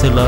செலா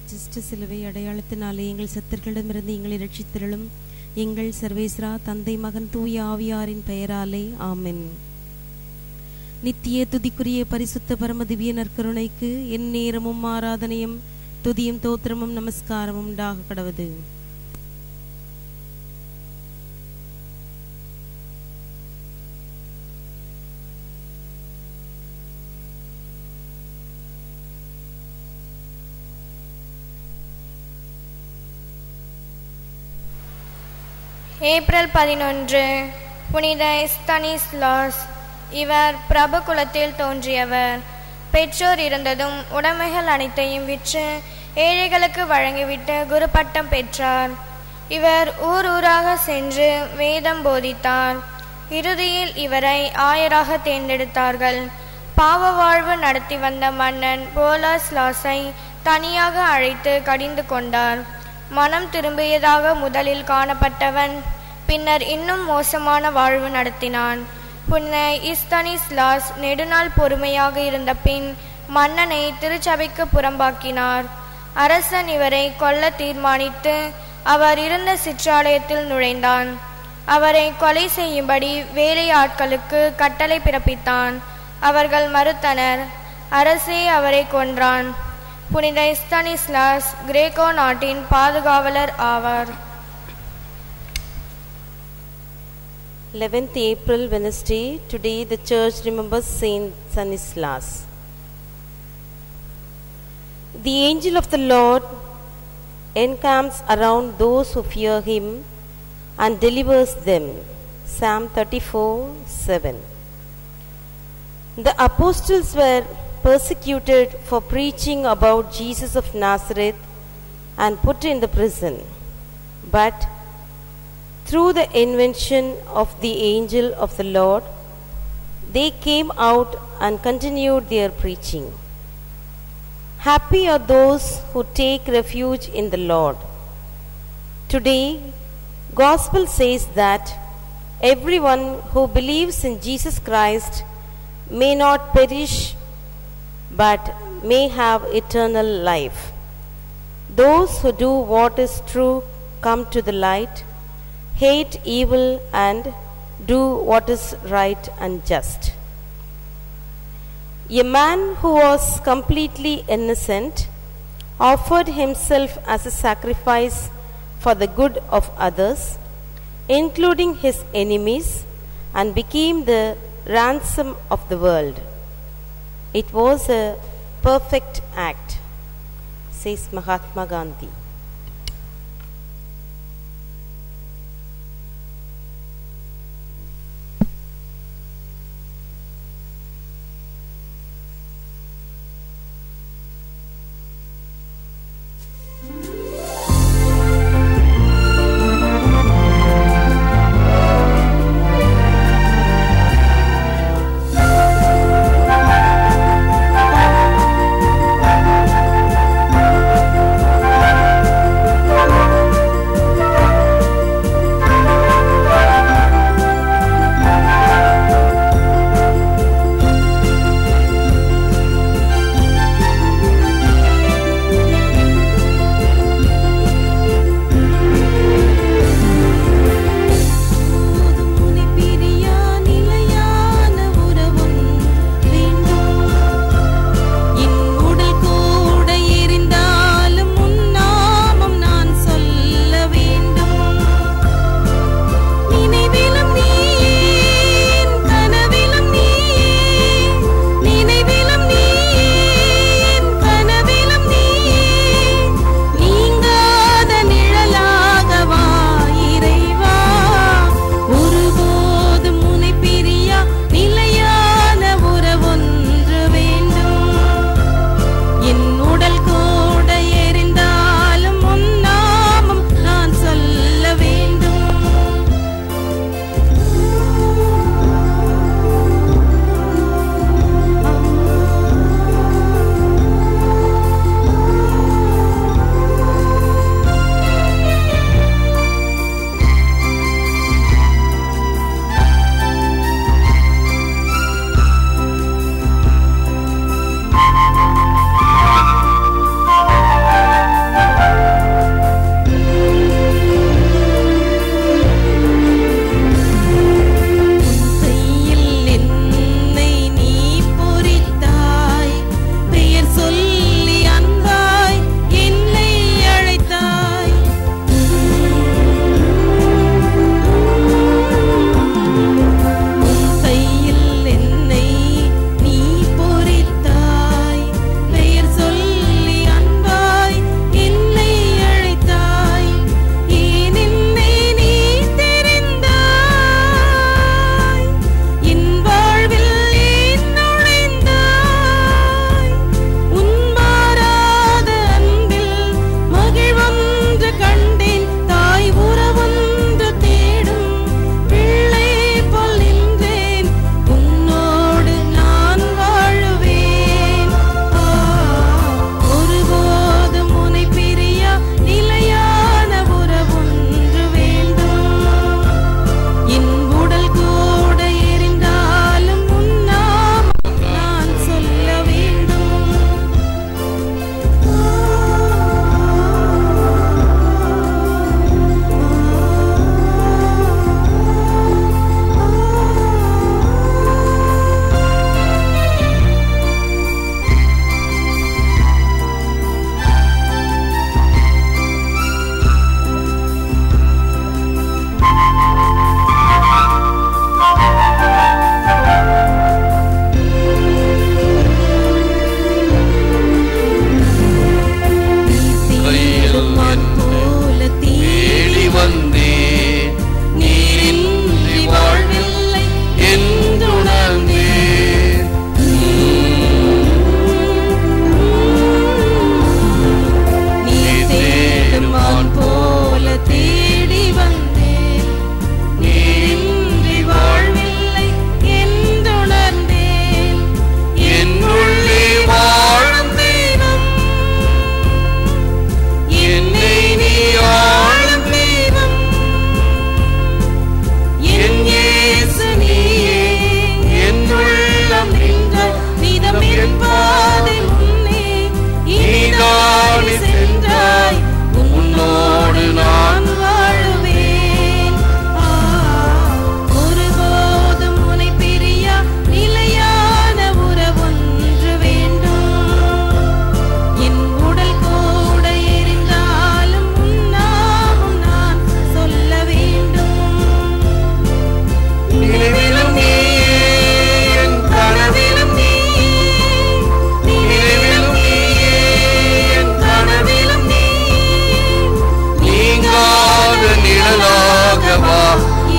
விசிஷ்ட சிலுவை அடையாளத்தினாலே எங்கள் சத்தர்களிடமிருந்து எங்களை ரட்சித்திரளும் எங்கள் சர்வேஸ்ரா தந்தை மகன் தூய ஆவியாரின் பெயராலே ஆமென் நித்திய துதிக்குரிய பரிசுத்த பரம திவ்ய நற்கருணைக்கு என் நேரமும் ஆராதனையும் துதியும் தோத்திரமும் நமஸ்காரமும் உண்டாக கடவுது ஏப்ரல் பதினொன்று புனித ஸ்தனிஸ்லாஸ் இவர் பிரபு குலத்தில் தோன்றியவர் பெற்றோர் இருந்ததும் உடைமைகள் அனைத்தையும் விற்று ஏழைகளுக்கு வழங்கிவிட்டு குரு பட்டம் பெற்றார் இவர் ஊர் ஊராக சென்று வேதம் போதித்தார் இறுதியில் இவரை ஆயராக தேர்ந்தெடுத்தார்கள் பாவ வாழ்வு நடத்தி வந்த மன்னன் போலாஸ்லாஸை தனியாக அழைத்து கடிந்து கொண்டார் மனம் திரும்பியதாக முதலில் காணப்பட்டவன் பின்னர் இன்னும் மோசமான வாழ்வு நடத்தினான் புனித இஸ்தனிஸ்லாஸ் நெடுநாள் பொறுமையாக இருந்த பின் மன்னனை திருச்சபைக்கு புறம்பாக்கினார் அரசன் இவரை கொல்ல தீர்மானித்து அவர் இருந்த சிற்றாலயத்தில் நுழைந்தான் அவரை கொலை செய்யும்படி வேலையாட்களுக்கு கட்டளை பிறப்பித்தான் அவர்கள் மறுத்தனர் அரசே அவரை கொன்றான் புனித ஸ்தனிஸ்லாஸ் கிரேக்கோ நாட்டின் பாதுகாவலர் ஆவார் 11th April Wednesday today the church remembers Saint Stanislas The angel of the Lord encamps around those who fear him and delivers them Psalm 34 7 The apostles were persecuted for preaching about Jesus of Nazareth and put in the prison but through the invention of the angel of the Lord, they came out and continued their preaching. Happy are those who take refuge in the Lord. Today, Gospel says that everyone who believes in Jesus Christ may not perish but may have eternal life. Those who do what is true come to the light hate evil and do what is right and just. A man who was completely innocent offered himself as a sacrifice for the good of others, including his enemies, and became the ransom of the world. It was a perfect act, says Mahatma Gandhi. Thank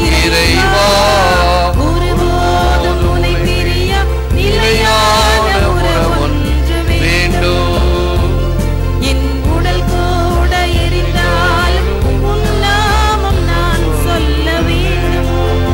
இறைவா ஒருபோதும் உன்னை பிரிய நிலையான உறவொன்று வேண்டும் என் உடல் கூட எரிந்தாலும் உன் நாமம் நான் சொல்ல வேண்டும்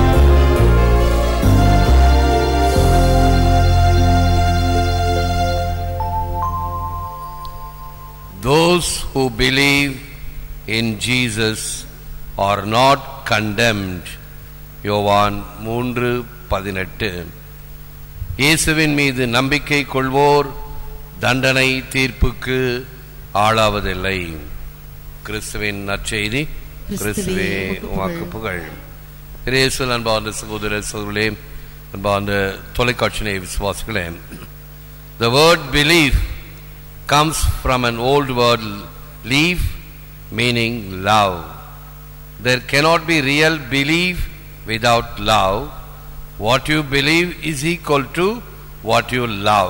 Those who believe in Jesus are not condemned. யோவான் மூன்று பதினெட்டு இயேசுவின் மீது நம்பிக்கை கொள்வோர் தண்டனை தீர்ப்புக்கு ஆளாவதில்லை கிறிஸ்துவின் நற்செய்தி கிறிஸ்துவே உமக்கு புகழ் இயேசு அன்பார்ந்த சகோதர சகோதரே அன்பார்ந்த தொலைக்காட்சி நேய விசுவாசிகளே The word belief comes from an old word leave meaning love. There cannot be real belief without love. What you believe is equal to what you love.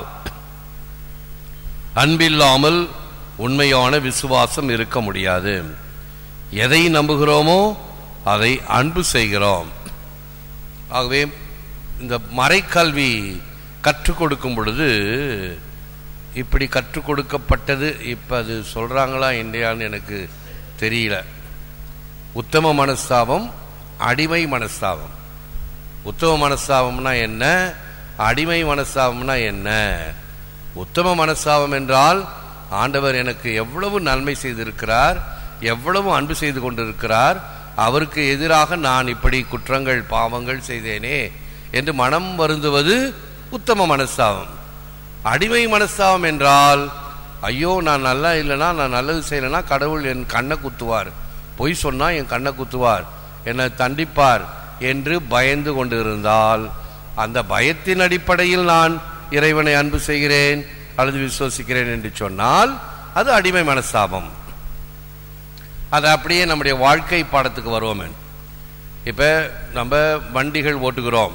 அன்பில்லாமல் உண்மையான விசுவாசம் இருக்க முடியாது எதை நம்புகிறோமோ அதை அன்பு செய்கிறோம் ஆகவே இந்த மறைக்கல்வி கற்றுக் கொடுக்கும் பொழுது இப்படி கற்றுக் கொடுக்கப்பட்டது இப்போ அது சொல்கிறாங்களா இல்லையான்னு எனக்கு தெரியல உத்தம மனஸ்தாபம் அடிமை மனஸ்தாபம் உத்தம மனஸ்தாபம்னா என்ன அடிமை மனஸ்தாபம்னா என்ன உத்தம மனஸ்தாபம் என்றால் ஆண்டவர் எனக்கு எவ்வளவு நன்மை செய்திருக்கிறார் எவ்வளவு அன்பு செய்து கொண்டிருக்கிறார் அவருக்கு எதிராக நான் இப்படி குற்றங்கள் பாவங்கள் செய்தேனே என்று மனம் வருந்துவது உத்தம மனஸ்தாபம் அடிமை மனஸ்தாபம் என்றால் ஐயோ நான் நல்லா இல்லைனா நான் நல்லது செய்யலைன்னா கடவுள் என் கண்ணை குத்துவார் பொய் சொன்னா என் கண்ணை குத்துவார் என்னை தண்டிப்பார் என்று பயந்து கொண்டிருந்தால் அந்த பயத்தின் அடிப்படையில் நான் இறைவனை அன்பு செய்கிறேன் அல்லது விசுவசிக்கிறேன் என்று சொன்னால் அது அடிமை மனஸ்தாபம் அது அப்படியே நம்முடைய வாழ்க்கை பாடத்துக்கு வருவோமே இப்போ நம்ம வண்டிகள் ஓட்டுகிறோம்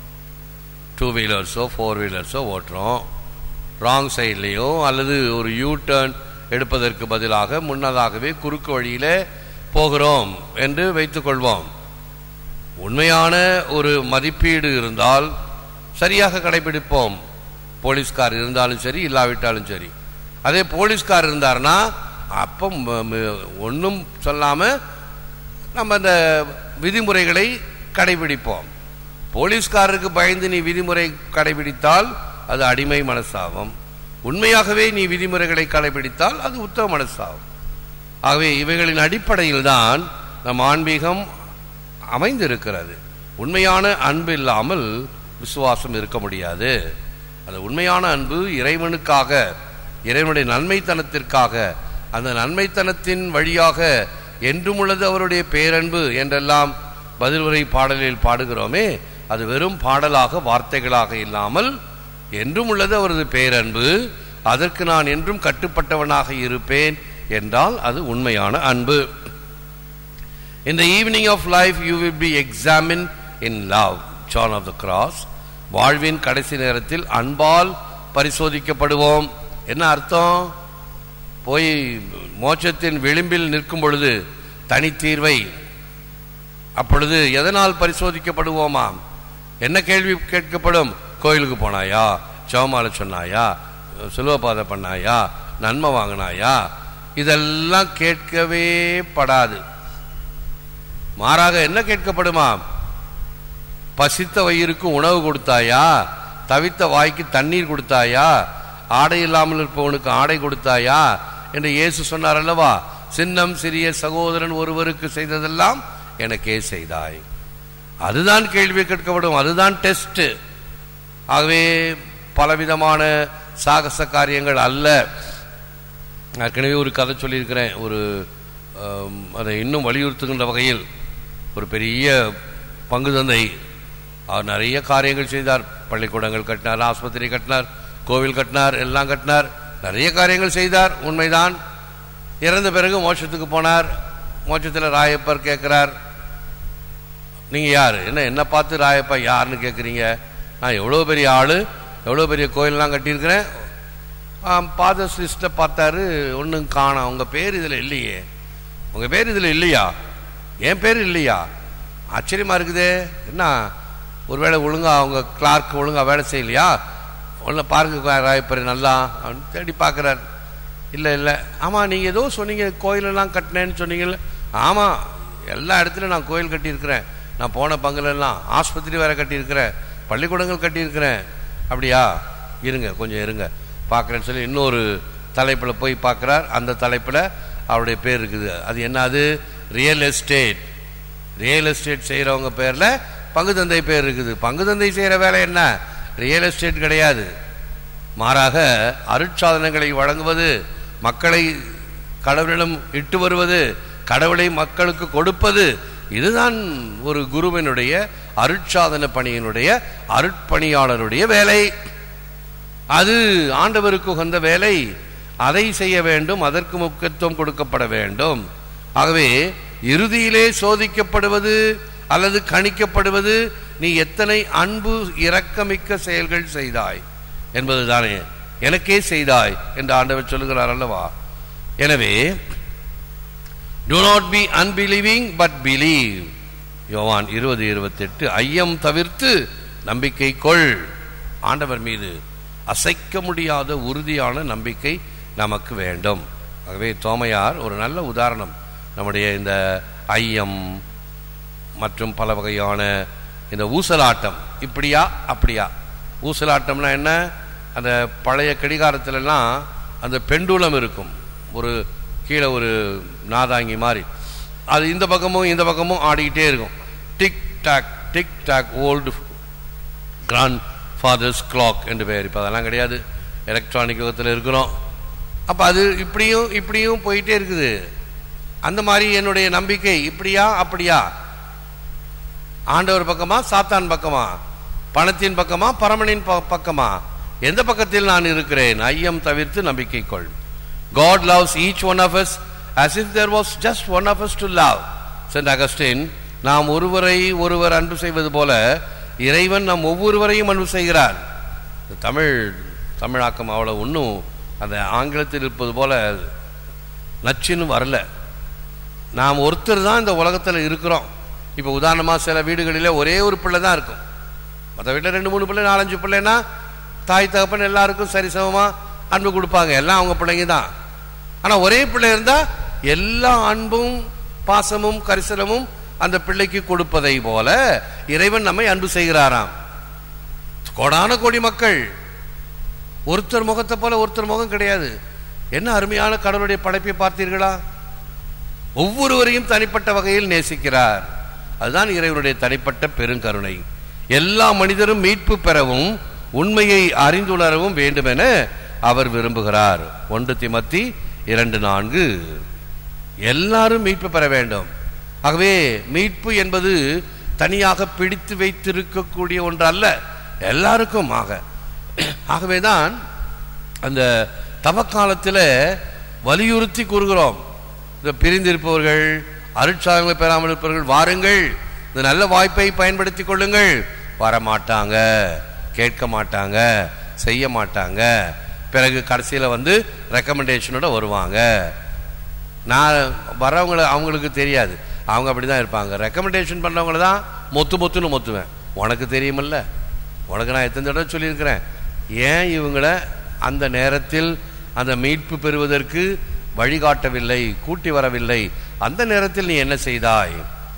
டூ வீலர்ஸோ ஃபோர் வீலர்ஸோ ஓட்டுறோம் ராங் சைட்லேயோ அல்லது ஒரு யூ டர்ன் எடுப்பதற்கு பதிலாக முன்னதாகவே குறுக்கு வழியிலே போகிறோம் என்று வைத்துக்கொள்வோம் உண்மையான ஒரு மதிப்பீடு இருந்தால் சரியாக கடைபிடிப்போம் போலீஸ்கார் இருந்தாலும் சரி இல்லாவிட்டாலும் சரி அதே போலீஸ்கார் இருந்தார்னா அப்போ ஒன்றும் சொல்லாமல் நம்ம அந்த விதிமுறைகளை கடைபிடிப்போம் போலீஸ்காரருக்கு பயந்து நீ விதிமுறை கடைபிடித்தால் அது அடிமை மனசாபம் உண்மையாகவே நீ விதிமுறைகளை கடைபிடித்தால் அது உத்தம மனசாபம் ஆகவே இவைகளின் அடிப்படையில் தான் நம் ஆன்மீகம் அமைந்திருக்கிறது உண்மையான அன்பு இல்லாமல் விசுவாசம் இருக்க முடியாது அந்த உண்மையான அன்பு இறைவனுக்காக இறைவனுடைய நன்மைத்தனத்திற்காக அந்த நன்மைத்தனத்தின் வழியாக என்றும் உள்ளது அவருடைய பேரன்பு என்றெல்லாம் பதிலுரை பாடலில் பாடுகிறோமே அது வெறும் பாடலாக வார்த்தைகளாக இல்லாமல் என்றும் உள்ளது அவரது பேரன்பு அதற்கு நான் என்றும் கட்டுப்பட்டவனாக இருப்பேன் என்றால் அது உண்மையான அன்பு In the evening of life, you will be examined in love. John of the Cross. வாழ்வின் கடைசி நேரத்தில் அன்பால் பரிசோதிக்கப்படுவோம் என்ன அர்த்தம் போய் மோட்சத்தின் விளிம்பில் நிற்கும் பொழுது தனித்தீர்வை அப்பொழுது எதனால் பரிசோதிக்கப்படுவோமாம் என்ன கேள்வி கேட்கப்படும் கோயிலுக்கு போனாயா ஜெவமாலை சொன்னாயா சுலபபாதை பண்ணாயா நன்மை வாங்கினாயா இதெல்லாம் கேட்கவே படாது மாறாக என்ன கேட்கப்படுமா பசித்த வயிறுக்கு உணவு கொடுத்தாயா தவித்த வாய்க்கு தண்ணீர் கொடுத்தாயா ஆடை இல்லாமல் இருப்பவனுக்கு ஆடை கொடுத்தாயா என்று இயேசு சொன்னார் அல்லவா சின்னம் சிறிய சகோதரன் ஒருவருக்கு செய்ததெல்லாம் எனக்கே செய்தாய் அதுதான் கேள்வி கேட்கப்படும் அதுதான் டெஸ்ட் ஆகவே பலவிதமான சாகச காரியங்கள் அல்ல ஏற்கனவே ஒரு கதை சொல்லியிருக்கிறேன் ஒரு ஆம், அதை இன்னும் வலியுறுத்துகின்ற வகையில் ஒரு பெரிய பங்கு தந்தை அவர் நிறைய காரியங்கள் செய்தார் பள்ளிக்கூடங்கள் கட்டினார் ஆஸ்பத்திரி கட்டினார் கோவில் கட்டினார் எல்லாம் கட்டினார் நிறைய காரியங்கள் செய்தார் உண்மைதான் இறந்த பிறகு மோட்சத்துக்கு போனார் மோட்சத்தில் ராயப்பர் கேட்குறார் நீங்கள் யார் என்ன என்ன பார்த்து ராயப்பா யாருன்னு கேட்குறீங்க நான் எவ்வளோ பெரிய ஆள் எவ்வளோ பெரிய கோயிலெலாம் கட்டியிருக்கிறேன் ஃபாதர்ஸ் லிஸ்ட்டை பார்த்தாரு ஒன்றும் காணோம் உங்கள் பேர் இதில் இல்லையே உங்கள் பேர் இதில் இல்லையா என் பேர் இல்லையா ஆச்சரியமா இருக்குதே என்ன ஒருவேளை ஒழுங்கா அவங்க கிளார்க் ஒழுங்கா வேலை செய்யலையா ஒன்று பாருங்க ராயப்பர் நல்லா அப்படின்னு தேடி பார்க்குறாரு இல்லை இல்லை ஆமாம் நீங்கள் ஏதோ சொன்னீங்க கோயிலெல்லாம் கட்டினேன்னு சொன்னீங்கல்ல ஆமாம் எல்லா இடத்துலையும் நான் கோயில் கட்டியிருக்கிறேன் நான் போன பங்குலெல்லாம் ஆஸ்பத்திரி வேற கட்டியிருக்கிறேன் பள்ளிக்கூடங்கள் கட்டியிருக்கிறேன் அப்படியா இருங்க கொஞ்சம் இருங்க பார்க்குறேன்னு சொல்லி இன்னொரு தலைப்பில் போய் பார்க்குறார் அந்த தலைப்பில் அவருடைய பேர் இருக்குது அது என்னது ரியல் எஸ்டேட் ரியல் எஸ்டேட் செய்கிறவங்க பேரில் பங்கு தந்தை பேர் இருக்குது பங்கு தந்தை செய்கிற வேலை என்ன ரியல் எஸ்டேட் கிடையாது மாறாக அருட்சாதனங்களை வழங்குவது மக்களை கடவுளிடம் இட்டு வருவது கடவுளை மக்களுக்கு கொடுப்பது இதுதான் ஒரு குருவினுடைய அருட்சாதன பணியினுடைய அருட்பணியாளருடைய வேலை அது ஆண்டவருக்கு உகந்த வேலை அதை செய்ய வேண்டும் அதற்கு முக்கியத்துவம் கொடுக்கப்பட வேண்டும் ஆகவே இறுதியிலே சோதிக்கப்படுவது அல்லது கணிக்கப்படுவது நீ எத்தனை அன்பு இரக்கமிக்க செயல்கள் செய்தாய் என்பதுதானே எனக்கே செய்தாய் என்று ஆண்டவர் சொல்லுகிறார் அல்லவா எனவே do not be unbelieving but believe யோவான் இருபது இருபத்தெட்டு ஐயம் தவிர்த்து நம்பிக்கை கொள் ஆண்டவர் மீது அசைக்க முடியாத உறுதியான நம்பிக்கை நமக்கு வேண்டும் ஆகவே தோமையார் ஒரு நல்ல உதாரணம் நம்முடைய இந்த ஐயம் மற்றும் பல வகையான இந்த ஊசலாட்டம் இப்படியா அப்படியா ஊசலாட்டம்னா என்ன அந்த பழைய கடிகாரத்திலலாம் அந்த பெண்டுலம் இருக்கும் ஒரு கீழே ஒரு நாதாங்கி மாதிரி அது இந்த பக்கமும் இந்த பக்கமும் ஆடிக்கிட்டே இருக்கும் tick tock tick tock old grandfather's clock என்று பெயர் இப்போ அதெல்லாம் கிடையாது எலக்ட்ரானிக் யுகத்தில் இருக்கிறோம் அப்போ அது இப்படியும் இப்படியும் போயிட்டே இருக்குது அந்த மாதிரி என்னுடைய நம்பிக்கை இப்படியா அப்படியா ஆண்டவர் பக்கமா சாத்தான் பக்கமா பணத்தின் பக்கமா பரமனின் ப- பக்கமா எந்த பக்கத்தில் நான் இருக்கிறேன் ஐயம் தவிர்த்து நம்பிக்கை கொள் God loves each one of us as if there was just one of us to love. Saint Augustine, நாம் ஒருவரை ஒருவர் அன்பு செய்வது போல இறைவன் நம் ஒவ்வொருவரையும் அன்பு செய்கிறார் இந்த தமிழ் தமிழாக்கம் அவ்வளோ ஒன்றும் அந்த ஆங்கிலத்தில் இருப்பது போல நச்சுன்னு வரல நாம் ஒருத்தர் தான் இந்த உலகத்தில் இருக்கிறோம் இப்போ உதாரணமாக சில வீடுகளில் ஒரே ஒரு பிள்ளை தான் இருக்கும் மற்ற வீட்டில் ரெண்டு மூணு பிள்ளை நாலஞ்சு பிள்ளைன்னா தாய் தகப்பன் எல்லாருக்கும் சரிசமமாக அன்பு கொடுப்பாங்க எல்லாம் அவங்க பிள்ளைங்க தான் ஆனால் ஒரே பிள்ளை இருந்தால் எல்லா அன்பும் பாசமும் கரிசனமும் அந்த பிள்ளைக்கு கொடுப்பதை போல இறைவன் நம்மை அன்பு செய்கிறாராம் கோடான கோடி மக்கள் ஒருத்தர் முகத்தை போல ஒருத்தர் முகம் கிடையாது என்ன அருமையான கடவுளுடைய படைப்பை பார்த்தீர்களா ஒவ்வொருவரையும் தனிப்பட்ட வகையில் நேசிக்கிறார் அதுதான் இறைவனுடைய தனிப்பட்ட பெருங்கருணை எல்லா மனிதரும் மீட்பு பெறவும் உண்மையை அறிந்துணரவும் வேண்டுமென அவர் விரும்புகிறார் ஒன்று திமத்தி இரண்டு நான்கு எல்லாரும் மீட்பு பெற வேண்டும் ஆகவே மீட்பு என்பது தனியாக பிடித்து வைத்திருக்கக்கூடிய ஒன்று அல்ல எல்லாருக்கும் ஆக ஆகவேதான் அந்த தவக்காலத்தில் வலியுறுத்தி கூறுகிறோம் இந்த பிரிந்திருப்பவர்கள் அருட்சாதங்களை பெறாமல் இருப்பவர்கள் வாருங்கள் இந்த நல்ல வாய்ப்பை பயன்படுத்தி கொள்ளுங்கள் வரமாட்டாங்க கேட்க மாட்டாங்க செய்ய மாட்டாங்க பிறகு கடைசியில் வந்து ரெக்கமெண்டேஷனோட வருவாங்க நான் வரவங்கள அவங்களுக்கு தெரியாது அவங்க அப்படி தான் இருப்பாங்க ரெக்கமெண்டேஷன் பண்ணவங்கள தான் மொத்து மொத்துன்னு மொத்துவேன் உனக்கு தெரியுமில்ல உனக்கு நான் எத்தனை தடவை சொல்லியிருக்கிறேன் ஏன் இவங்களை அந்த நேரத்தில் அந்த மீட்பு பெறுவதற்கு வழிகாட்டவில்லை கூட்டி வரவில்லை அந்த நேரத்தில் நீ என்ன செய்தாய்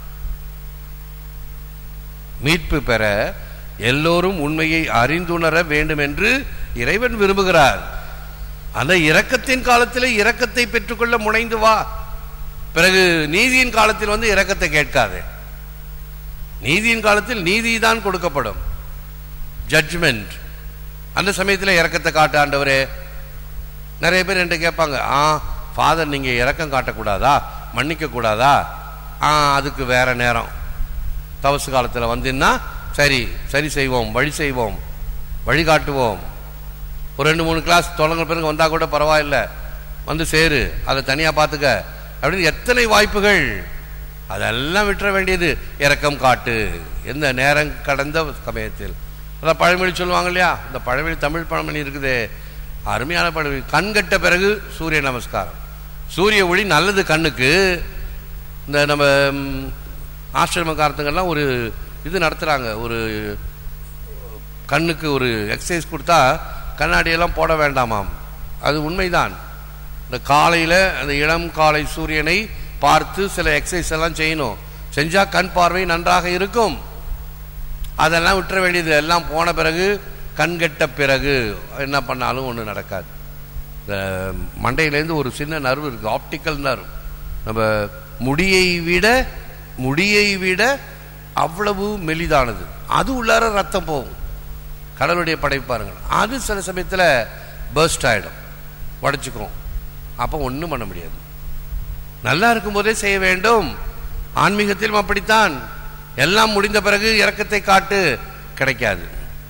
மீட்பு பெற எல்லோரும் உண்மையை அறிந்துணர வேண்டும் என்று இறைவன் விரும்புகிறார் அந்த இரக்கத்தின் காலத்தில் இரக்கத்தை பெற்றுக்கொள்ள முனைந்து வா பிறகு நீதியின் காலத்தில் வந்து இரக்கத்தை கேட்காதே நீதியின் காலத்தில் நீதி தான் கொடுக்கப்படும் ஜட்ஜ்மெண்ட் அந்த சமயத்தில் இரக்கத்தை காட்ட ஆண்டவரே நிறைய பேர் என்கிட்ட கேட்பாங்க ஆ ஃபாதர் நீங்கள் இரக்கம் காட்டக்கூடாதா மன்னிக்க கூடாதா ஆ அதுக்கு வேற நேரம் தவசு காலத்தில் வந்தீங்கன்னா சரி சரி செய்வோம் வழி செய்வோம் வழிகாட்டுவோம் ஒரு ரெண்டு மூணு கிளாஸ் தொடங்க பிறகு வந்தால் கூட பரவாயில்ல வந்து சேரு அதை தனியாக பார்த்துக்க அப்படின்னு எத்தனை வாய்ப்புகள் அதெல்லாம் விட்டுற வேண்டியது இரக்கம் காட்டு எந்த நேரம் கடந்த சமயத்தில் அதான் பழமொழி சொல்லுவாங்க இல்லையா இந்த பழமொழி தமிழ் பழமொழி இருக்குது அருமையான பழமொழி கண் கட்ட பிறகு சூரிய நமஸ்காரம் சூரிய ஒளி நல்லது கண்ணுக்கு இந்த நம்ம ம், ஆசிரம காரத்துங்கெல்லாம் ஒரு இது நடத்துகிறாங்க ஒரு கண்ணுக்கு ஒரு எக்ஸசைஸ் கொடுத்தா கண்ணாடியெல்லாம் போட வேண்டாமாம் அது உண்மைதான் இந்த காலையில் அந்த இளம் காலை சூரியனை பார்த்து சில எக்ஸசைஸ் எல்லாம் செய்யணும் செஞ்சால் கண் பார்வை நன்றாக இருக்கும் அதெல்லாம் விட்டுற வேண்டியது எல்லாம் போன பிறகு கண் கெட்ட பிறகு என்ன பண்ணாலும் ஒன்றும் நடக்காது இந்த மண்டையிலேருந்து ஒரு சின்ன நர்வு இருக்குது ஆப்டிக்கல் நர்வ் நம்ம முடியை விட முடியை விட அவ்வளவு மெலிதானது அது உள்ளார ரத்தம் போகும் கடவுளுடைய படைப்பாருங்கள் அது சில சமயத்தில் பர்ஸ்ட் ஆகிடும் உடச்சிக்கும் அப்போ ஒன்றும் பண்ண முடியாது நல்லா இருக்கும்போதே செய்ய வேண்டும் ஆன்மீகத்திலும் அப்படித்தான் எல்லாம் முடிந்த பிறகு இரக்கத்தை காட்டு கிடைக்காது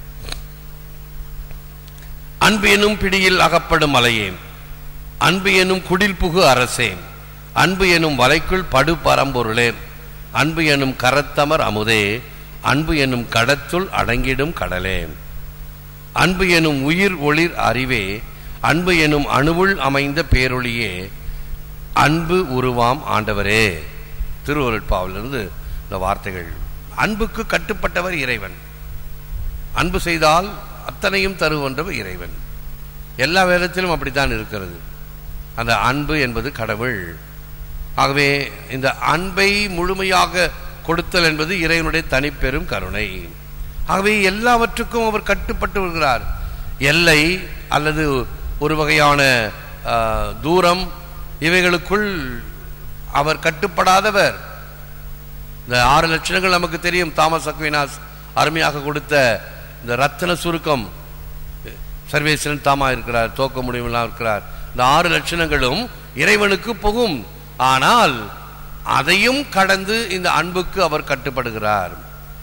அன்பு எனும் பிடியில் அகப்படும் மலையே அன்பு எனும் குடில் புகு அரசே அன்பு எனும் வலைக்குள் படு பரம்பொருளே அன்பு எனும் கரத்தமர் அமுதே அன்பு எனும் கடத்துள் அடங்கிடும் கடலே அன்பு எனும் உயிர் ஒளிர் அறிவே அன்பு எனும் அணுவுள் அமைந்த பேரொளியே அன்பு உருவாம் ஆண்டவரே திருவருட்பாவிலிருந்து இந்த வார்த்தைகள் அன்புக்கு கட்டுப்பட்டவர் இறைவன் அன்பு செய்தால் அத்தனையும் தருவன்றவர் இறைவன் எல்லா வேதத்திலும் அப்படித்தான் இருக்கிறது அந்த அன்பு என்பது கடவுள் ஆகவே இந்த அன்பை முழுமையாக கொடுத்தல் என்பது இறைவனுடைய தனிப்பெரும் கருணை ஆகவே எல்லாவற்றுக்கும் அவர் கட்டுப்பட்டு வருகிறார் எல்லை அல்லது ஒரு வகையான ஆ, தூரம் இவைகளுக்குள் அவர் கட்டுப்படாதவர் இந்த ஆறு லட்சணங்கள் நமக்கு தெரியும் தாமஸ் அக்வினாஸ் அருமையாக கொடுத்த இந்த ரத்தன சுருக்கம் சர்வேஸ்வரன் தாமா இருக்கிறார் தோக்க முடியுமெல்லாம் இருக்கிறார் இந்த ஆறு லட்சணங்களும் இறைவனுக்கு புகும் ஆனால் அதையும் கடந்து இந்த அன்புக்கு அவர் கட்டுப்படுகிறார்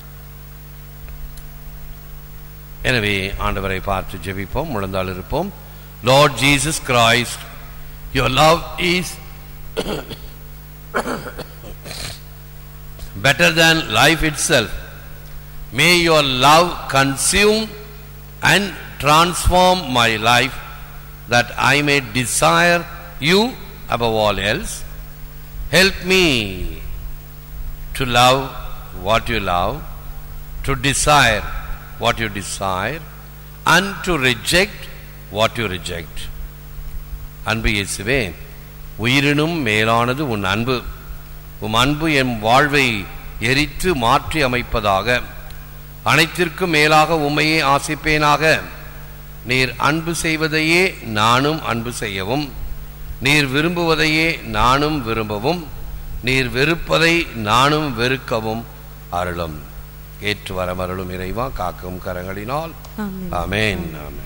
எனவே ஆண்டவரை பார்த்து ஜெபிப்போம் முழந்தாள் இருப்போம் Lord Jesus Christ your love is better than life itself. May your love consume and transform my life that I may desire you above all else. Help me to love what you love, to desire what you desire, and to reject what you reject. அன்பு இயேசுவே உயிரினும் மேலானது உன் அன்பு உம் அன்பு என் வாழ்வை எரித்து மாற்றி அமைப்பதாக அனைத்திற்கும் மேலாக உம்மையே ஆசிப்பேனாக நீர் அன்பு செய்வதையே நானும் அன்பு செய்யவும் நீர் விரும்புவதையே நானும் விரும்பவும் நீர் வெறுப்பதை நானும் வெறுக்கவும் அருளும் ஏற்று வரமருளும் இறைவா காக்கும் கரங்களினால் ஆமென். ஆமென் ஆமென்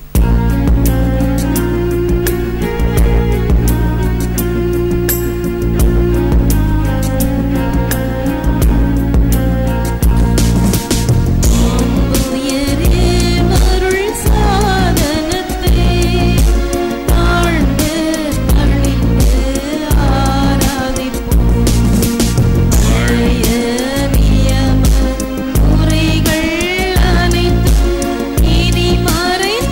உயரே மருள் சாதனத்தை தாழ்ந்து பணிந்து ஆராதிப்போம் பழைய நியம முறைகள் அனைத்தும் இனி மறைந்து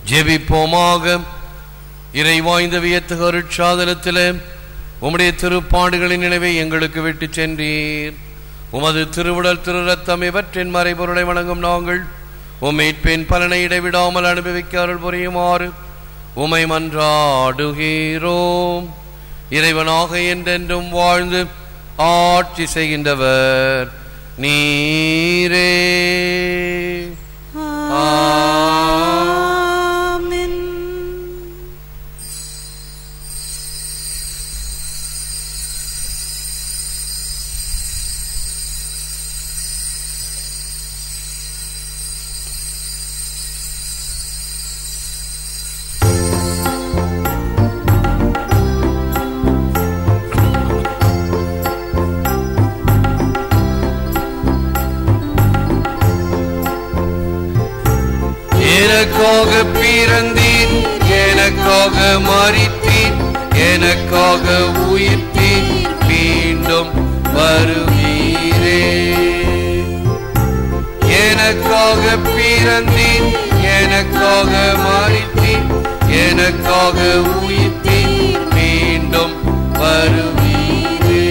ஜெபிப்போமாக இறைவாய்ந்த வியத்தக அருட்சாதனத்திலே உம்முடைய திருப்பாடுகளின் நினைவை எங்களுக்கு விட்டு சென்றீர் உமது திருவுடல் திரு ரத்தம் இவற்றின் மறைபொருளை வணங்கும் நாங்கள் உம்மைட்பின் பலனை இடைவிடாமல் அனுபவிக்க அருள் புரியுமாறு உமை மன்றாடுகிறோம் இறைவனாக என்றென்றும் வாழ்ந்து ஆட்சி செய்கின்றவர் நீரே ஆமென் எனக்காக பிறந்தீர் எனக்காக மறித்தீர் எனக்காக உயிர்த்தீர் மீண்டும் வருவீரே எனக்காக பிறந்தீர் எனக்காக மறித்தீர் எனக்காக உயிர்த்தீர் மீண்டும் வருவீரே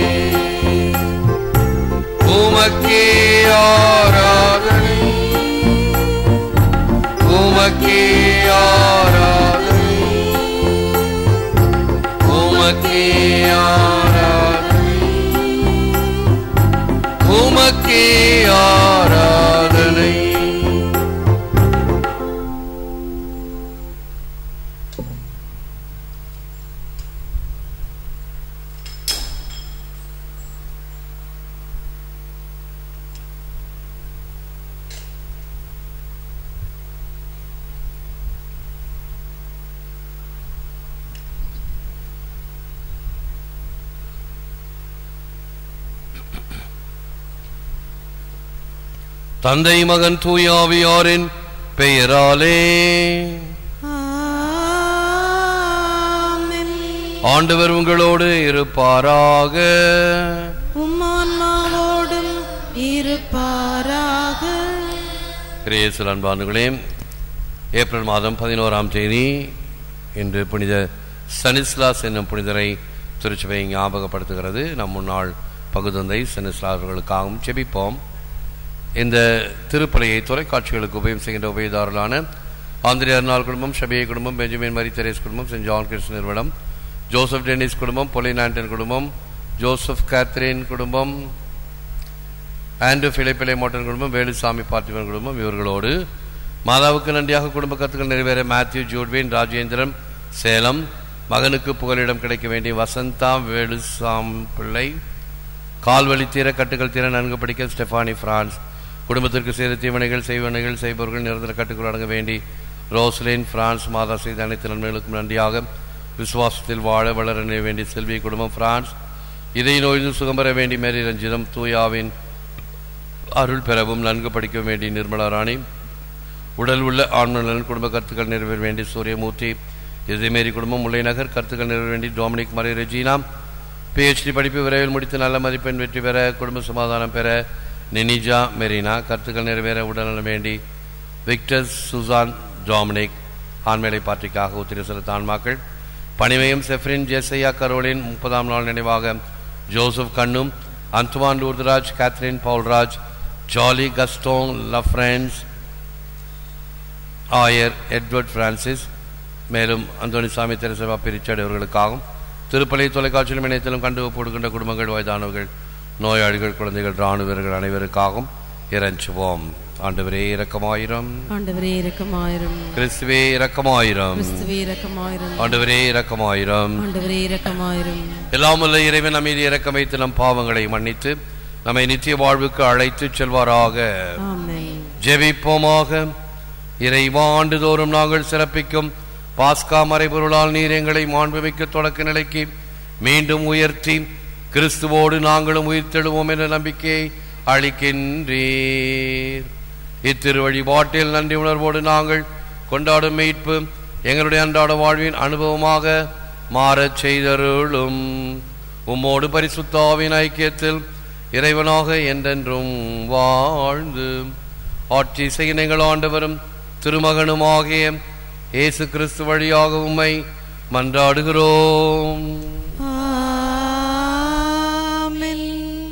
உமக்கே ஆராதனை உமக்கே ஆராதனை உமக்கே ஆராதனை உமக்கே ஆராதனை தந்தை மகன் தூயாவியாரின் பெயராலே ஆமென் ஆண்டவர் உங்களோடு இருப்பாராக உம்மான்மாவோடும் இருப்பாராக கிரேசல் அன்பானுகளே ஏப்ரல் மாதம் பதினோராம் தேதி இன்று புனித சனிஸ்லாஸ் என்னும் புனிதரை திருச்சபை ஞாபகப்படுத்துகிறது நம் முன்னாள் பகுதந்தை சனிஸ்லா அவர்களுக்காகவும் செபிப்போம் இந்த திருப்பலையை தொலைக்காட்சிகளுக்கு உபயம் செய்கின்ற உபயதாரர்களான ஆந்திரே அர்னால் குடும்பம் ஷபியை குடும்பம் பெஞ்சமின் மரி தெரேஸ் குடும்பம் சென்ட் ஜான் கிறிஸ் நிறுவனம் ஜோசப் டென்னிஸ் குடும்பம் பொலின் ஆண்டன் குடும்பம் ஜோசப் கேத்ரின் குடும்பம் ஆண்ட்ரூ பிழைப்பிலை மோட்டன் குடும்பம் வேலுசாமி பார்த்திபன் குடும்பம் இவர்களோடு மாதாவுக்கு நன்றியாக குடும்ப கருத்துக்கள் நிறைவேற மேத்யூ ஜூட்வின் ராஜேந்திரன் சேலம் மகனுக்கு புகலிடம் கிடைக்க வேண்டிய வசந்தா வேலுசாம் பிள்ளை கால்வழி தீர கட்டுகள் தீர நன்கு படிக்க ஸ்டெஃபானி பிரான்ஸ் குடும்பத்திற்கு செய்த தீவனைகள் செய்வனைகள் செய்பவர்கள் நிரந்தர கட்டுக்குள் அடங்க வேண்டி ரோஸ்லின் பிரான்ஸ் மாதா செய்த அனைத்து நன்மைகளுக்கும் நன்றியாக விசுவாசத்தில் வாழ வளர நினைவு வேண்டி செல்வி குடும்பம் பிரான்ஸ் இதை நோய்ந்து சுகம் பெற வேண்டி மேரி ரஞ்சிதம் தூயாவின் அருள் பெறவும் நன்கு படிக்க வேண்டிய நிர்மலா ராணி உடல் உள்ள ஆண்மனன் குடும்ப கருத்துக்கள் நிறைவேற வேண்டி சூரியமூர்த்தி இதேமாரி குடும்பம் முல்லைநகர் கருத்துக்கள் நிறைவேற வேண்டி டொமினிக் மறை ரெஜினா பிஹெச்டி படிப்பு விரைவில் முடித்து நல்ல மதிப்பெண் வெற்றி பெற குடும்ப சமாதானம் பெற நினிஜா மெரினா கருத்துக்கள் நிறைவேற உடல்நலம் வேண்டி விக்டர் சுசான் டொமினிக் ஆண்மேலை பார்ட்டிக்காக ஒத்திரை செலுத்த ஆன்மாக்கள் பணிமயம் செஃப்ரின் ஜெசையா கரோலின் முப்பதாம் நாள் நினைவாக ஜோசப் கண்ணும் அந்துவான் லூர்தராஜ் கேத்ரின் பவுல்ராஜ் ஜாலி கஸ்டோங் லஃப்ரெண்ட்ஸ் ஆயர் எட்வர்ட் பிரான்சிஸ் மேலும் அந்தோனிசாமி தெரசபா பிரிச்சட் அவர்களுக்காகவும் திருப்பலை தொலைக்காட்சியிலும் இணையத்திலும் கண்டு போடுகின்ற குடும்பங்கள் வயதானவர்கள் நோயாளிகள் குழந்தைகள் இராணுவ வீரர்கள் அனைவருக்காகவும் இறைஞ்சுவோம் ஆண்டவரே இரக்கமாயிரம் ஆண்டவரே இரக்கமாயிரம் கிறிஸ்துவே இரக்கமாயிரம் கிறிஸ்துவே இரக்கமாயிரம் ஆண்டவரே இரக்கமாயிரம் ஆண்டவரே இரக்கமாயிரம் எல்லாம் உள்ள இறைவன் நம்மீது இறக்கம் வைத்து நம் பாவங்களை மன்னித்து நம்மை நித்திய வாழ்வுக்கு அழைத்து செல்வாராக ஆமென் ஜெபிப்போமாக இறைவா ஆண்டுதோறும் நாங்கள் சிறப்பிக்கும் பாஸ்கா மறைபொருளால் நீர் எங்களை மாண்புமிக்க தொடக்க நிலைக்கு மீண்டும் உயர்த்தி கிறிஸ்துவோடு நாங்களும் உயிர்த்தெழுவோம் என்ற நம்பிக்கையை அளிக்கின்றீர் இத்திரு வழிபாட்டில் நன்றி உணர்வோடு நாங்கள் கொண்டாடும் மீட்பு எங்களுடைய அன்றாட வாழ்வின் அனுபவமாக மாறச் செய்தருளும் உம்மோடு பரிசுத்தாவின் ஐக்கியத்தில் இறைவனாக என்றென்றும் வாழ்ந்து ஆட்சி செய்ய நீங்கள் ஆண்டவரும் திருமகனுமாகிய இயேசு கிறிஸ்து வழியாக உம்மை மன்றாடுகிறோம் ஆமென்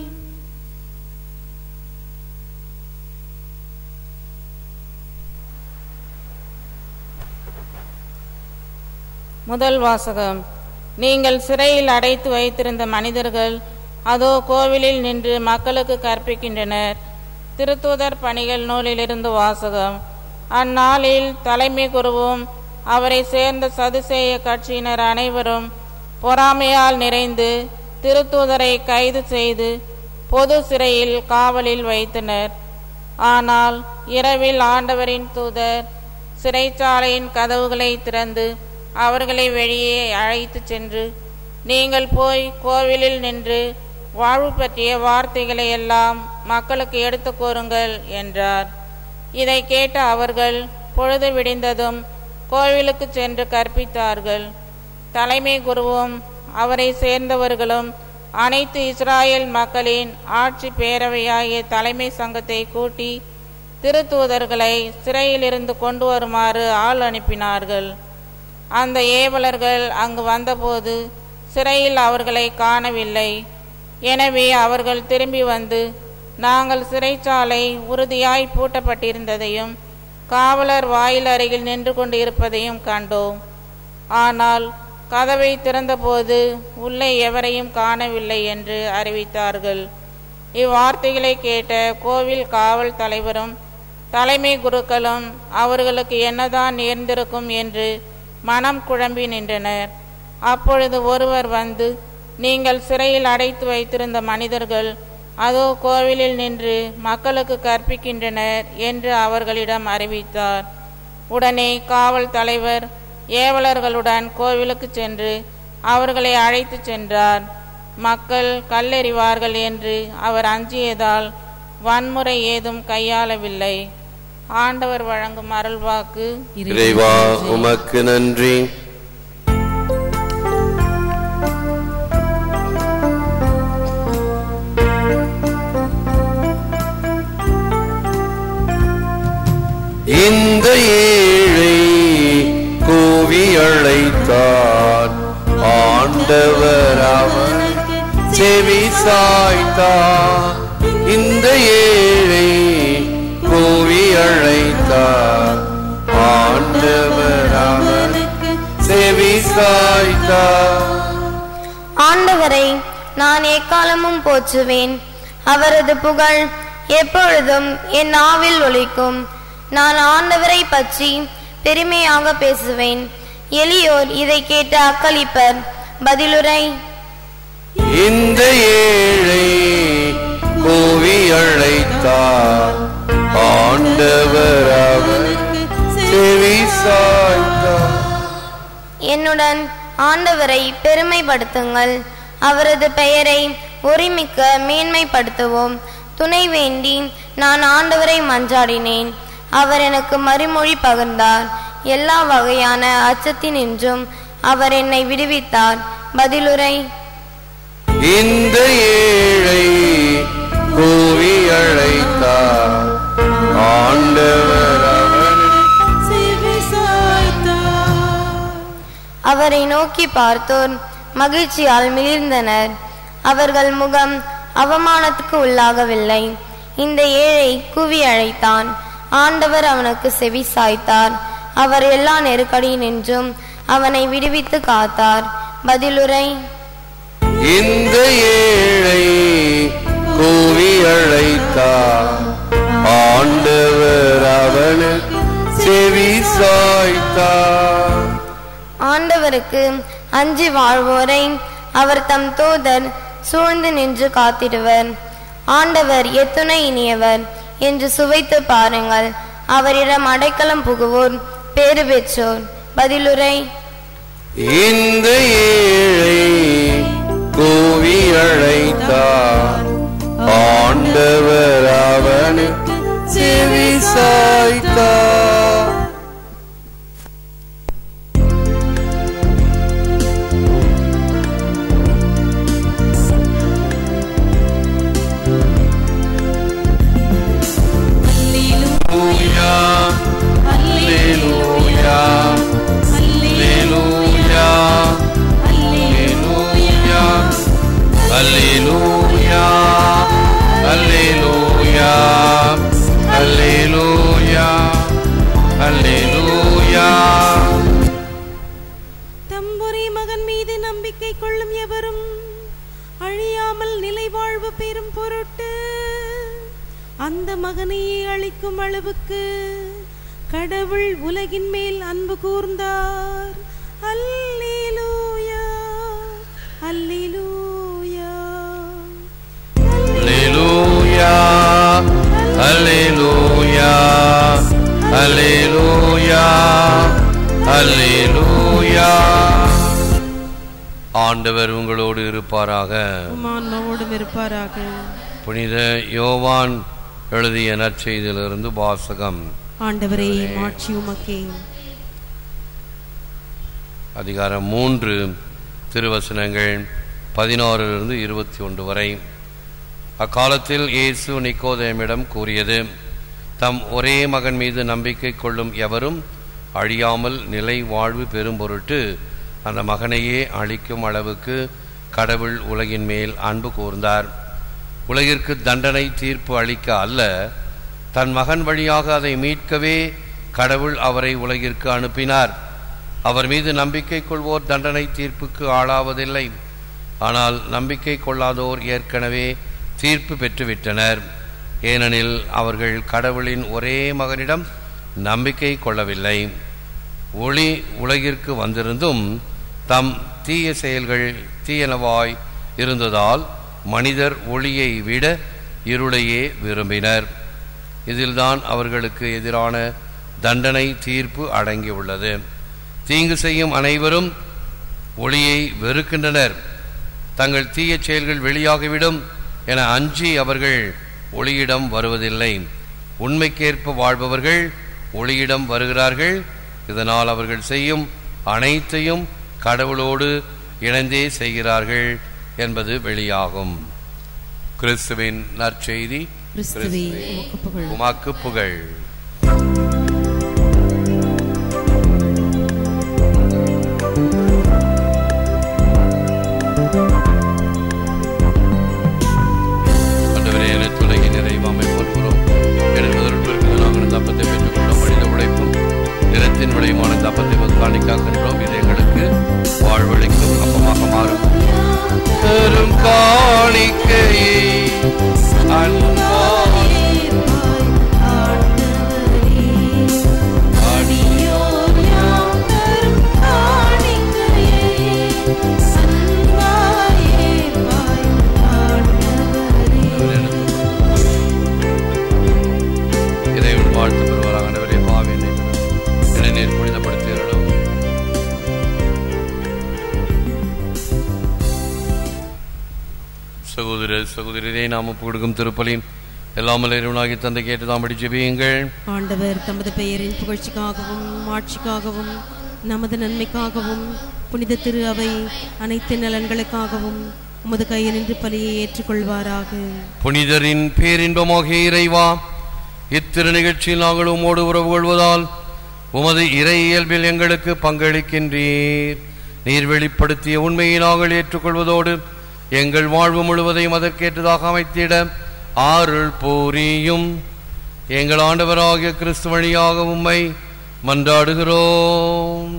முதல் வாசகம் நீங்கள் சிறையில் அடைத்து வைத்திருந்த மனிதர்கள் அதோ கோவிலில் நின்று மக்களுக்கு கற்பிக்கின்றனர் திருத்தூதர் பணிகள் நூலிலிருந்து வாசகம் அந்நாளில் தலைமை குருவும் அவரை சேர்ந்த சதுசேய கட்சியினர் அனைவரும் பொறாமையால் நிறைந்து திருத்தூதரை கைது செய்து பொது சிறையில் காவலில் வைத்தனர் ஆனால் இரவில் ஆண்டவரின் தூதர் சிறைச்சாலையின் கதவுகளை திறந்து அவர்களை வெளியே அழைத்துச் சென்று நீங்கள் போய் கோவிலில் நின்று வாழ்வு பற்றிய வார்த்தைகளை எல்லாம் மக்களுக்கு எடுத்துக் கூறுங்கள் என்றார் இதை கேட்ட அவர்கள் பொழுது விடிந்ததும் கோவிலுக்கு சென்று கற்பித்தார்கள் தலைமை குருவும் அவரை சேர்ந்தவர்களும் அனைத்து இஸ்ராயேல் மக்களின் ஆட்சி பேரவையாகிய தலைமை சங்கத்தை கூட்டி திருத்தூதர்களை சிறையிலிருந்து கொண்டு வருமாறு ஆள் அனுப்பினார்கள் அந்த ஏவலர்கள் அங்கு வந்தபோது சிறையில் அவர்களை காணவில்லை எனவே அவர்கள் திரும்பி வந்து நாங்கள் சிறைச்சாலை உறுதியாய் பூட்டப்பட்டிருந்ததையும் காவலர் வாயில் அருகில் நின்று கொண்டு இருப்பதையும் கண்டோம் ஆனால் கதவை திறந்தபோது உள்ளே எவரையும் காணவில்லை என்று அறிவித்தார்கள் இவ்வார்த்தைகளை கேட்ட கோவில் காவல் தலைவரும் தலைமை குருக்களும் அவர்களுக்கு என்னதான் நேர்ந்திருக்கும் என்று மனம் குழம்பி நின்றனர் அப்பொழுது ஒருவர் வந்து நீங்கள் சிறையில் அடைத்து வைத்திருந்த மனிதர்கள் அதோ கோவிலில் நின்று மக்களுக்கு கற்பிக்கின்றனர் என்று அவர்களிடம் அறிவித்தார் உடனே காவல் தலைவர் ஏவலர்களுடன் கோவிலுக்கு சென்று அவர்களை அழைத்துச் சென்றார் மக்கள் கல்லெறிவார்கள் என்று அவர் அஞ்சியதால் வன்முறை ஏதும் கையாளவில்லை ஆண்டவர் வழங்கும் அருள்வாக்கு இறைவா உமக்கு நன்றி இந்த ஏழை கூவி அழைத்தார் ஆண்டவர் அவனுக்கு செவி சாய்த்தார் இந்த ஏழை கூவி அழைத்தார் ஆண்டவர் அவனுக்கு செவி சாய்த்தார் ஆண்டவரை நான் எக்காலமும் போற்றுவேன் அவரது புகழ் எப்பொழுதும் என் நாவில் ஒலிக்கும் நான் ஆண்டவரை பற்றி பெருமையாக பேசுவேன் எளியோர் இதை கேட்ட அக்களிப்பர் பதிலுரை இந்த ஏழை கூவி அழைத்தார் ஆண்டவர் அவனுக்கு செவி சாய்த்தார் என்னுடன் ஆண்டவரை பெருமைப்படுத்துங்கள் அவரது பெயரை ஒருமிக்க மேன்மைப்படுத்துவோம் துணை வேண்டி நான் ஆண்டவரை மன்றாடினேன் அவர் எனக்கு மறுமொழி பகிர்ந்தார் எல்லா வகையான அச்சத்தினின்றும் அவர் என்னை விடுவித்தார் பதிலுரை இந்த ஏழை கூவி அழைத்தார் ஆண்டவர் அவனுக்கு செவி சாய்த்தார் அவரை நோக்கி பார்த்தோர் மகிழ்ச்சியால் மிளிர்ந்தனர் அவர்கள் முகம் அவமானத்துக்கு உள்ளாகவில்லை இந்த ஏழை குவி அழைத்தான் ஆண்டவர் அவனுக்கு செவி சாய்த்தார் அவர் எல்லா நெருக்கடியினின்றும் அவனை விடுவித்து காத்தார் பதிலுரை இந்த ஏழை கூவி அழைத்தார் ஆண்டவர் அவனுக்கு செவி சாய்த்தார் ஆண்டவருக்கு அஞ்சி வாழ்வோரை அவர் தம் தூதர் சூழ்ந்து நின்று காத்திடுவர் ஆண்டவர் எத்துணை இனியவர் என்று சுவைத்து பாருங்கள் அவரிடம் அடைக்கலம் புகுவோர் பேறு பெற்றோர் பதிலுரை இந்த ஏழை கூவி அழைத்தார் ஆண்டவர் அவனுக்கு செவி சாய்த்தார் Alleluia, Alleluia, நம்பிக்கை கொள்ளும் எவரும் அழியாமல் நிலை வாழ்வு பெறும் பொருட்டு அந்த மகனையே அளிக்கும் அளவுக்கு கடவுள் உலகின் மேல் அன்பு கூர்ந்தார் அல்லேலூயா அல்லேலூயா அல்லேலூயா அல்லேலூயா அல்லேலூயா அல்லேலூயா ஆண்டவர் உங்களோடு இருப்பாராக உமான்மாவோடும் இருப்பாராக புனித யோவான் எழுதிய நற்செய்தியிலிருந்து வாசகம் ஆண்டவரே மாட்சி உமக்கே அதிகாரம் மூன்று திருவசனங்கள் பதினாறிலிருந்து இருபத்தி ஒன்று வரை அக்காலத்தில் இயேசு நிக்கோதேமிடம் கூறியது தம் ஒரே மகன் மீது நம்பிக்கை கொள்ளும் எவரும் அழியாமல் நிலை வாழ்வு பெறும் பொருட்டு அந்த மகனையே அழிக்கும் அளவுக்கு கடவுள் உலகின் மேல் அன்பு கூர்ந்தார் உலகிற்கு தண்டனை தீர்ப்பு அளிக்க அல்ல தன் மகன் வழியாக அதை மீட்கவே கடவுள் அவரை உலகிற்கு அனுப்பினார் அவர் மீது நம்பிக்கை கொள்வோர் தண்டனை தீர்ப்புக்கு ஆளாவதில்லை ஆனால் நம்பிக்கை கொள்ளாதோர் ஏற்கனவே தீர்ப்பு பெற்றுவிட்டனர் ஏனெனில் அவர்கள் கடவுளின் ஒரே மகனிடம் நம்பிக்கை கொள்ளவில்லை ஒளி உலகிற்கு வந்திருந்தும் தம் தீய செயல்கள் தீயனவாய் இருந்ததால் மனிதர் ஒளியை விட இருளையே விரும்பினர் இதில்தான் அவர்களுக்கு எதிரான தண்டனை தீர்ப்பு அடங்கியுள்ளது தீங்கு செய்யும் அனைவரும் ஒளியை வெறுக்கின்றனர் தங்கள் தீய செயல்கள் வெளியாகிவிடும் என அஞ்சி அவர்கள் ஒளியிடம் வருவதில்லை உண்மைக்கேற்ப வாழ்பவர்கள் ஒளியிடம் வருகிறார்கள் இதனால் அவர்கள் செய்யும் அனைத்தையும் கடவுளோடு இணைந்தே செய்கிறார்கள் என்பது வெளியாகும் கிறிஸ்துவின் நற்செய்தி கிறிஸ்துவே உமக்கு புகழ் உமாக்கு புகழ் ஆண்டவரே, அனைத்து உலகின் நிறைவாமை போற்றுகிறோம். எனது முதலில் இருக்கிற நாங்கள் இந்த அப்பத்தை பெற்றுக்கொண்ட மனித உழைப்பும் நிறத்தின் விளையுமான இந்த அப்பத்தை உமக்கு காணிக்காக்கின்றோம் இது எங்களுக்கு வாழ்வழிக்கும் அப்பமாக மாறும் பெரும் காணிக்கையை அன்பாய் இறைவன் வாழ்த்து பெறுவார் ஆண்டவரே பாவி என்னை நீர் புனிதப்படுத்துகிறோம் சகோதர சகோதரரே நாம கொடுக்கும் திருப்பலின் எல்லாமல் இறைவனாகி தந்தை கேட்டு தாம் ஜெபியுங்கள் ஆண்டவர் தமது பெயரின் புகழ்ச்சிக்காகவும் மாட்சிக்காகவும் நமது நன்மைக்காகவும் புனித திரு அவை அனைத்து நலன்களுக்காகவும் உமது கையினின்று பலியை ஏற்றுக்கொள்வாராக புனிதரின் பேரின்பமாகிய இறைவா இத்திரு நிகழ்ச்சியில் நாங்கள் உமோடு உறவு கொள்வதால் உமது இறை இயல்பில் எங்களுக்கு பங்களிக்கின்றீர் நீர் வெளிப்படுத்திய உண்மையை நாங்கள் ஏற்றுக்கொள்வதோடு எங்கள் வாழ்வு முழுவதையும் அதற்கேற்றதாக அமைத்திட ஆருள் பூரியும் எங்கள் ஆண்டவராகிய கிறிஸ்து வழியாக உம்மை மன்றாடுகிறோம்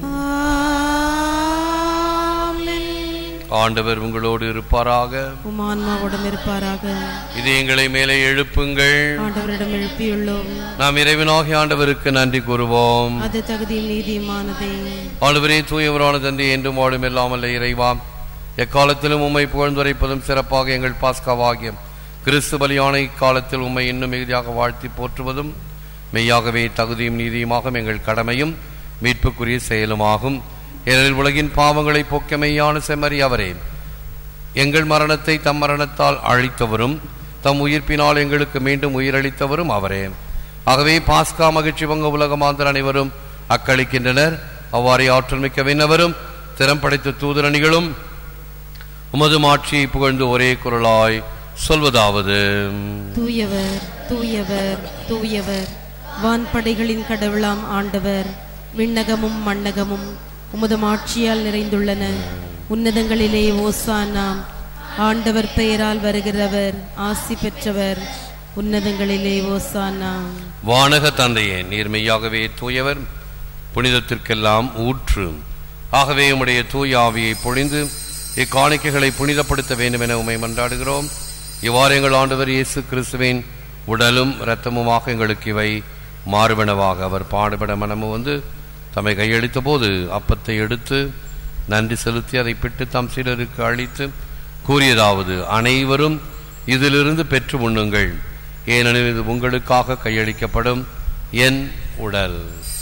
ஆண்டவர் உங்களோடு இருப்பாராக உமான்மாவோடும் இருப்பாராக இது எங்களை மேலே எழுப்புங்கள் ஆண்டவரிடம் எழுப்பியுள்ளோம் நாம் இறைவனாகி ஆண்டவருக்கு நன்றி கூறுவோம் அது தகுதியும் நீதியுமானதே ஆண்டவரே தூயவரான தந்தை என்றும் வாழும் இல்லாமல் இறைவா எக்காலத்திலும் உம்மை புகழ்ந்துரைப்பதும் சிறப்பாக எங்கள் பாஸ்காவாகிய கிறிஸ்து பலியான இக்காலத்தில் உம்மை இன்னும் மிகுதியாக வாழ்த்தி போற்றுவதும் மெய்யாகவே தகுதியும் நீதியுமாக எங்கள் கடமையும் மீட்புக்குரிய செயலுமாகும் ஏனெனில் உலகின் பாவங்களை போக்க மெய்யான செம்மறி அவரே எங்கள் மரணத்தை தம் மரணத்தால் அழித்தவரும் தம் உயிர்ப்பினால் எங்களுக்கு மீண்டும் உயிரளித்தவரும் அவரே ஆகவே பாஸ்கா மகிழ்ச்சி பங்க உலகமாந்தர் அனைவரும் அக்களிக்கின்றனர் அவ்வாறே ஆற்றல் மிக்க விண்ணவரும் திறம் படைத்த தூதரணிகளும் உமது மாட்சியை புகழ்ந்து ஒரே குரலாய் சொல்வதாவது தூயவர் தூயவர் தூயவர் வான்படைகளின் கடவுளாம் ஆண்டவர் விண்ணகமும் மண்ணகமும் உமது ஆட்சியால் நிறைந்துள்ளன உன்னதங்களிலே ஓசானா ஆண்டவர் பெயரால் வருகிறவர் ஆசி பெற்றவர் உன்னதங்களிலே ஓசானா வானக தந்தையே நீர் மெய்யாகவே தூயவர் புனிதத்திற்கெல்லாம் ஊற்று ஆகவே உம்முடைய தூய ஆவியை பொழிந்து இக்காணிக்கைகளை புனிதப்படுத்த வேண்டும் என உமை மன்றாடுகிறோம் இவ்வாறு எங்கள் ஆண்டவர் இயேசு கிறிஸ்துவின் உடலும் இரத்தமுமாக எங்களுக்கு இவை மாறுபனவாக அவர் பாடுபட மனமும் வந்து தம்மை கையளித்த போது அப்பத்தை எடுத்து நன்றி செலுத்தி அதை பிட்டு தம் சீடருக்கு அளித்து கூறியதாவது அனைவரும் இதிலிருந்து பெற்று உண்ணுங்கள் ஏனெனில் இது உங்களுக்காக கையளிக்கப்படும் என் உடல்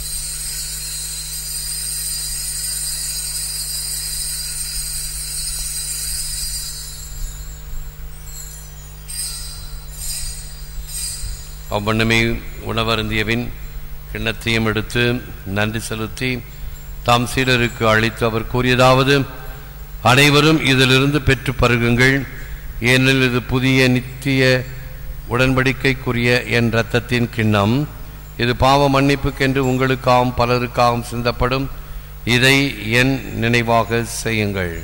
அவ்வண்ணமே உணவருந்தியவின் கிண்ணத்தையும் எடுத்து நன்றி செலுத்தி தாம் சீடருக்கு அளித்து அவர் கூறியதாவது அனைவரும் இதிலிருந்து பெற்று பருகுங்கள் ஏனெனில் இது புதிய நித்திய உடன்படிக்கைக்குரிய என் இரத்தத்தின் கிண்ணம் இது பாவ மன்னிப்புக்கென்று உங்களுக்காகவும் பலருக்காகவும் சிந்தப்படும் இதை என் நினைவாக செய்யுங்கள்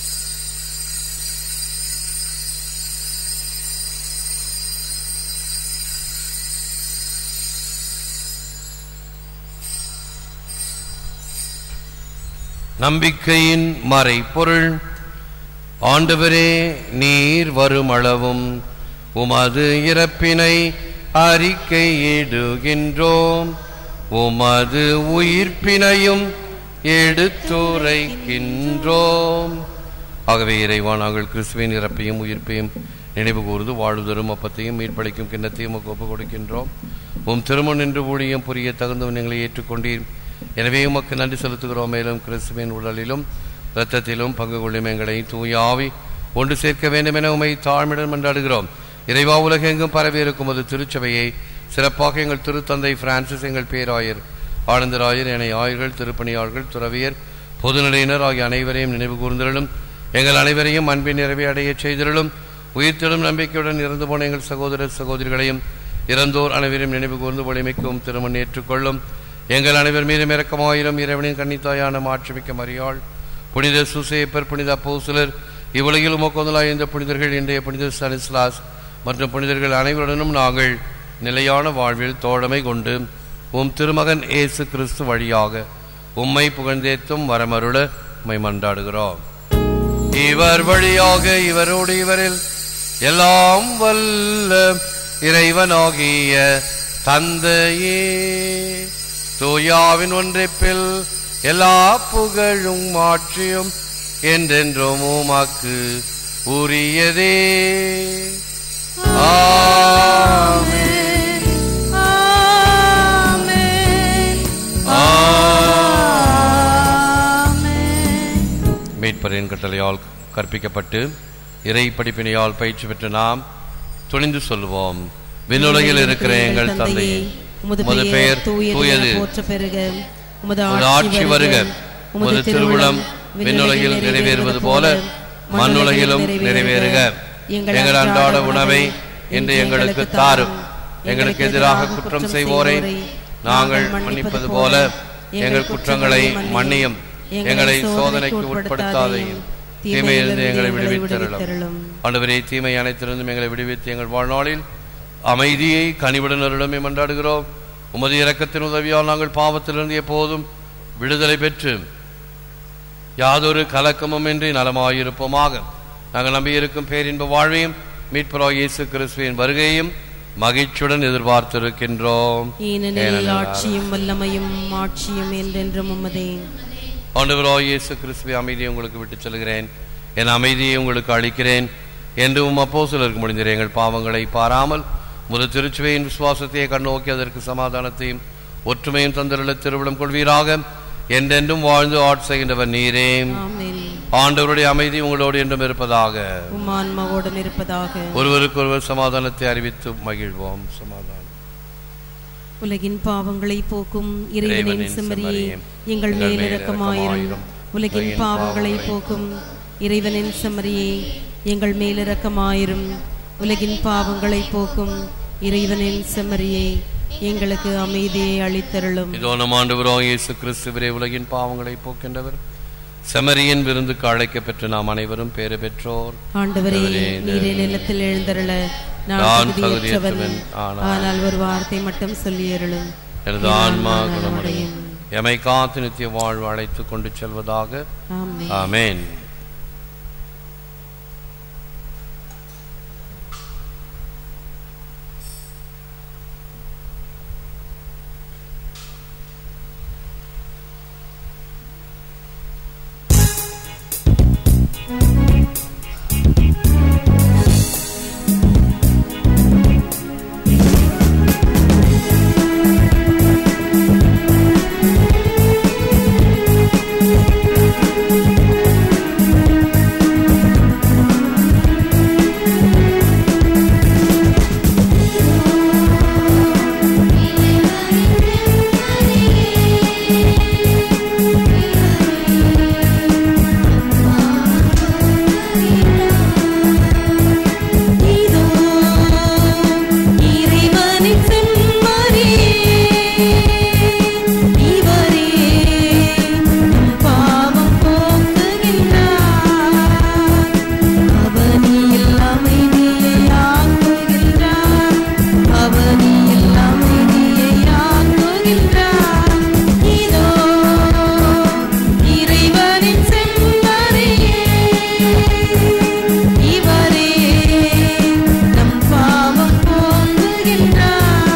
நம்பிக்கையின் மறைபொருள் ஆண்டவரே நீர் வரும் அளவும் உமது இறப்பினை அறிக்கையிடுகின்றோம் உமது உயிர்ப்பினையும் எடுத்துரைக்கின்றோம் ஆகவே இறைவா நாங்கள் கிறிஸ்துவின் இறப்பையும் உயிர்ப்பையும் நினைவு கூர்ந்து வாழ்வுதரும் அப்பத்தையும் மீட்பளிக்கும் கிண்ணத்தையும் உமக்கு ஒப்புக் கொடுக்கின்றோம் உம் திருமண் நின்று ஊழியம் புரிய தகுந்தவன் எங்களை ஏற்றுக்கொண்டீர் எனவே உமக்கு நன்றி செலுத்துகிறோம் மேலும் கிறிஸ்துவின் உடலிலும் இரத்தத்திலும் பங்கு கொள்ளும் எங்களை தூயாவி ஒன்று சேர்க்க வேண்டும் என உமை தாழ்மையுடன் மன்றாடுகிறோம் இறைவா உலகெங்கும் பரவி இருக்கும் ஒரு திருச்சபையை சிறப்பாக எங்கள் திருத்தந்தை பிரான்சிஸ் எங்கள் பேராயர் ஆனந்தராயர் என ஆயர்கள் திருப்பணியாளர்கள் துறவியர் பொதுநிலையினர் ஆகிய அனைவரையும் நினைவு கூர்ந்திரலும் எங்கள் அனைவரையும் அன்பின் நிறைவை அடையச் செய்திரலும் உயிர்த்தெழும் நம்பிக்கையுடன் இறந்து போன எங்கள் சகோதர சகோதரிகளையும் இறந்தோர் அனைவரையும் நினைவு கூர்ந்து ஒளிமிக்கும் திருமண் ஏற்றுக்கொள்ளும் எங்கள் அனைவர் மீதும் இறக்கமாயிரம் இறைவனின் கன்னித்தாயான மாற்றுமிக்க மரியாள் புனித சுசேப்பர் புனித அப்போஸ்தலர் இவ்வுலகில் உமக்கொந்தலாய் இந்த புனிதர்கள் இன்றைய புனித சனிஸ்லாஸ் மற்றும் புனிதர்கள் அனைவருடனும் நாங்கள் நிலையான வாழ்வில் தோழமை கொண்டு உம் திருமகன் இயேசு கிறிஸ்து வழியாக உம்மை புகழ்ந்தேத்தும் வரமருள உம்மை மன்றாடுகிறோம் இவர் வழியாக இவரோடு இவரில் எல்லாம் வல்ல இறைவனாகிய தந்தையே தூயாவின் ஒன்றிப்பில் எல்லா புகழும் மாற்றியும் என்றென்றும் உமக்கு உரியதே ஆமென். மீட்பரின் கட்டளையால் கற்பிக்கப்பட்டு இறை படிப்பினையால் பயிற்சி பெற்று நாம் துணிந்து சொல்லுவோம் விண்ணுலகில் இருக்கிற எங்கள் தந்தையே உமது பெயர் தூயது போற்ற பெருக உமது உமது ஆட்சி வருக உமது திருவுளம் விண்ணுலகில் நிறைவேறுவது போல மண்ணுலகிலும் நிறைவேறுக எங்கள் அன்றாட உணவை இன்று எங்களுக்கு தாரும் எங்களுக்கு எதிராக குற்றம் செய்வோரை நாங்கள் மன்னிப்பது போல எங்கள் குற்றங்களை மன்னியும் எங்களை சோதனைக்கு உட்படுத்தாதையும் தீமையிலிருந்து எங்களை விடுவித்தருளும் ஆண்டவரே தீமை அனைத்திலிருந்தும் எங்களை விடுவித்து எங்கள் வாழ்நாளில் அமைதியை கனிவுடன் அருளுமே மன்றாடுகிறோம் உமது இரக்கத்தின் உதவியால் நாங்கள் பாவத்திலிருந்து எப்போதும் விடுதலை பெற்று யாதொரு கலக்கமும் இன்றி நலமாயிருப்போமாக நாங்கள் நம்பியிருக்கும் பேரின்ப வாழ்வையும் மீட்பரோ இயேசு கிறிஸ்துவின் வருகையும் மகிழ்ச்சியுடன் எதிர்பார்த்திருக்கின்றோம் ஏனெனில் ஆட்சியும் வல்லமையும் ஆட்சியும் என்றென்றும் உமதே ஆண்டவரோ இயேசு கிறிஸ்துவை அமைதியை உங்களுக்கு விட்டுச் செல்கிறேன் என் அமைதியை உங்களுக்கு அளிக்கிறேன் என்று உம் அப்போஸ்தலருக்கு முடிந்தது எங்கள் பாவங்களை பாராமல் முத திருச்சுவையின் விசுவாசத்தையே கண்ணோக்கி அதற்கு சமாதானத்தையும் ஒற்றுமையும் தந்திருள்ள திருவிழம் கொள்வீராக என்றென்றும் வாழ்ந்து ஆட்சி செய்கின்றவர் நீரே ஆமென் ஆண்டவருடைய அமைதி உங்களோடு என்றும் இருப்பதாக உம் ஆன்மாவோடும் இருப்பதாக ஒருவருக்கொருவர் சமாதானத்தை அறிவித்து மகிழ்வோம் சமாதானம் உலகின் பாவங்களை போக்கும் இறைவனின் இறைவனின் செம்மறியே செம்மறியே, எங்கள் எங்கள் மேல் மேல் இரக்கமாயிரும் இரக்கமாயிரும். உலகின் உலகின் பாவங்களை பாவங்களை போக்கும் இறைவனின் செம்மறியே எங்கள் மேல் இரக்கமாயிரும் உலகின் பாவங்களை போக்கும் இறைவனின் செம்மறியே எங்களுக்கு அமைதியை அளித்தருளும் இதோ நம் ஆண்டவரோ இயேசு கிறிஸ்துவரே உலகின் பாவங்களை போக்கின்றவர் செமரியன் விருந்துக்கு அழைக்கப்பெற்ற நாம் அனைவரும் பேறு பெற்றோர் ஆண்டவரே ஆண்டவரே, நீரே நிலத்தில் எழுந்தருள நான் நான் தகுதியற்றவன் தகுதியற்றவன், ஆனால் ஆனால் ஒரு வார்த்தை மட்டும் சொல்லி அருளும் எனது ஆன்மா குணமடையும் எமை காத்து நித்திய வாழ்வு அழைத்து கொண்டு செல்வதாக ஆமென் ஆமென் இதோ இறைவனின் செம்மறியே இவரே நம் பாவம் போக்குகின்றார் அவனியில் அமைதியை ஆக்குகின்றார் அவனியில் அமைதியை ஆக்குகின்றார் இதோ இறைவனின் செம்மறியே இவரே நம் பாவம் போக்குகின்றார்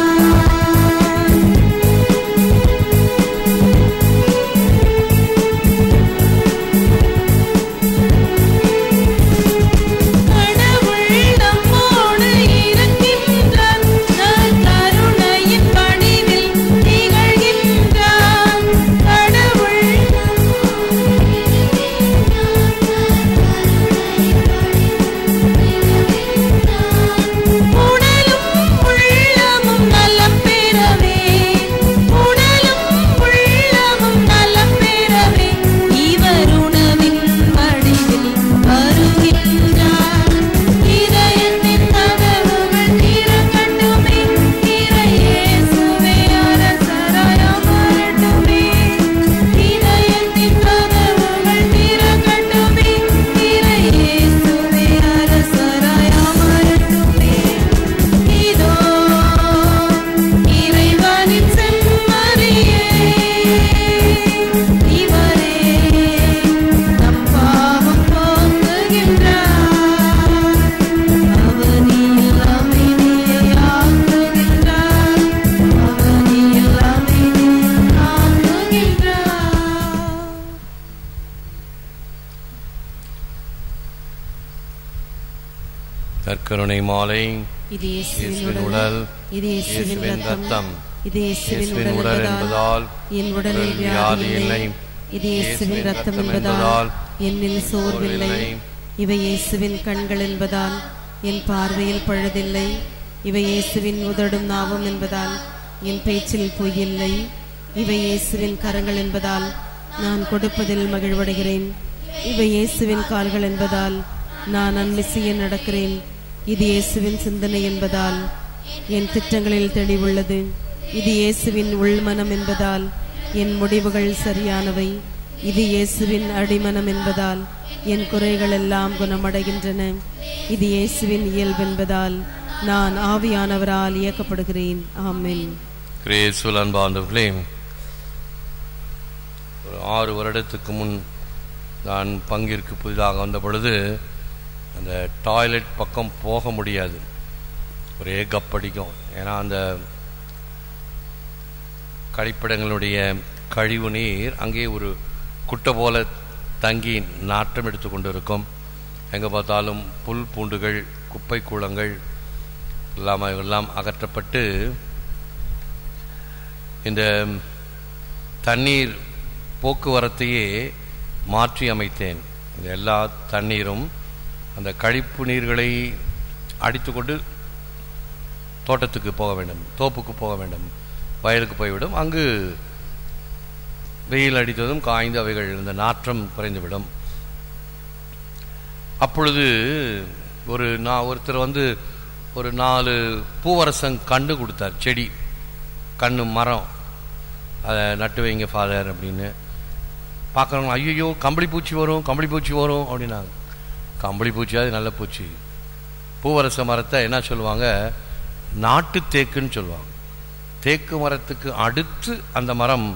கடவுள் நம்மோடு இருக்கின்றார் கருணையின் வடிவில் திகழ்கின்றார் கடவுள் உடலும் உள்ளமும் நலம் பெறவே உடலும் உள்ளமும் நலம் பெறவே இவர் உணவின் வடிவில் வருகின்றார் இதயத்தின் கதவுகள் திறக்கட்டுமே இறையேசுவே அரசராய் அமரட்டுமே இதயத்தின் கதவுகள் திறக்கட்டுமே இறையேசுவே அரசராய் அமரட்டுமே இதோ இறைவனின் செம்மறியே இவரே நம் பாவம் போக்குகின்றார் அவனில் அமைதியை ஆக்குகின்றார் அவனில் அமைதியை ஆக்குகின்றார் தற்கருணை மாலை இது இயேசுவின் இயேசுவின் உடல் உடல் இது இயேசுவின் இயேசுவின் ரத்தம் ரத்தம் இது இயேசுவின் இயேசுவின் உடல் உடல் என்பதால் என் உடலில் உடலில் வியாதி வியாதி இல்லை இல்லை. இது இயேசுவின் இயேசுவின் ரத்தம் ரத்தம் என்பதால் என்பதால் என்னில் சோர்வில்லை சோர்வில்லை. இவை இயேசுவின் கண்கள் என்பதால் என் பார்வையில் பழுதில்லை இவை இயேசுவின் உதடும் நாவும் என்பதால் என் பேச்சில் பொய்யில்லை இவை இயேசுவின் கரங்கள் என்பதால் நான் கொடுப்பதில் மகிழ்வடைகிறேன் இவை இயேசுவின் கால்கள் என்பதால் நான் அன்மிசிய நடக்கிறேன் இது இயேசுவின் சிந்தனை என்பதால் என் திட்டங்களில் தெளிவுள்ளது இது இயேசுவின் உள்மனம் என்பதால் என் முடிவுகள் சரியானவை இது இயேசுவின் அடிமனம் என்பதால் என் குறைகள் எல்லாம் குணமடைகின்றன இது இயேசுவின் இயல்பென்பதால் நான் ஆவியானவரால் இயக்கப்படுகிறேன் ஆமென் கிரேசுவல் அன்பார்ந்தவர்களே ஒரு ஆறு வருடத்துக்கு முன் நான் பங்கிற்கு புதிதாக வந்த பொழுது அந்த டாய்லெட் பக்கம் போக முடியாது ஒரே கப்படிக்கும் ஏன்னா அந்த கழிப்பிடங்களுடைய கழிவு நீர் அங்கே ஒரு குட்டை போல தங்கி நாற்றம் எடுத்து கொண்டு இருக்கும் எங்கே பார்த்தாலும் புல் பூண்டுகள் குப்பை கூளங்கள் எல்லாம் எல்லாம் அகற்றப்பட்டு இந்த தண்ணீர் போக்குவரத்தையே மாற்றி அமைத்தேன் இந்த எல்லா தண்ணீரும் அந்த கழிப்பு நீர்களை அடித்துக்கொண்டு தோட்டத்துக்கு போக வேண்டும் தோப்புக்கு போக வேண்டும் வயலுக்கு போய்விடும் அங்கு வெயில் அடித்ததும் காய்ந்து அவைகள் இந்த நாற்றம் குறைந்துவிடும் அப்பொழுது ஒரு நான் ஒருத்தர் வந்து ஒரு நாலு பூவரசம் கண்டு கொடுத்தார் செடி கண்ணு மரம் அதை நட்டு வைங்க ஃபாதர் அப்படின்னு பார்க்குறவங்க ஐயோ கம்பளி பூச்சி வரும் கம்பளி பூச்சி வரும் அப்படின்னாங்க கம்பளி பூச்சி அது நல்ல பூச்சி பூவரச மரத்தை என்ன சொல்லுவாங்க நாட்டு தேக்குன்னு சொல்லுவாங்க தேக்கு மரத்துக்கு அடுத்து அந்த மரம்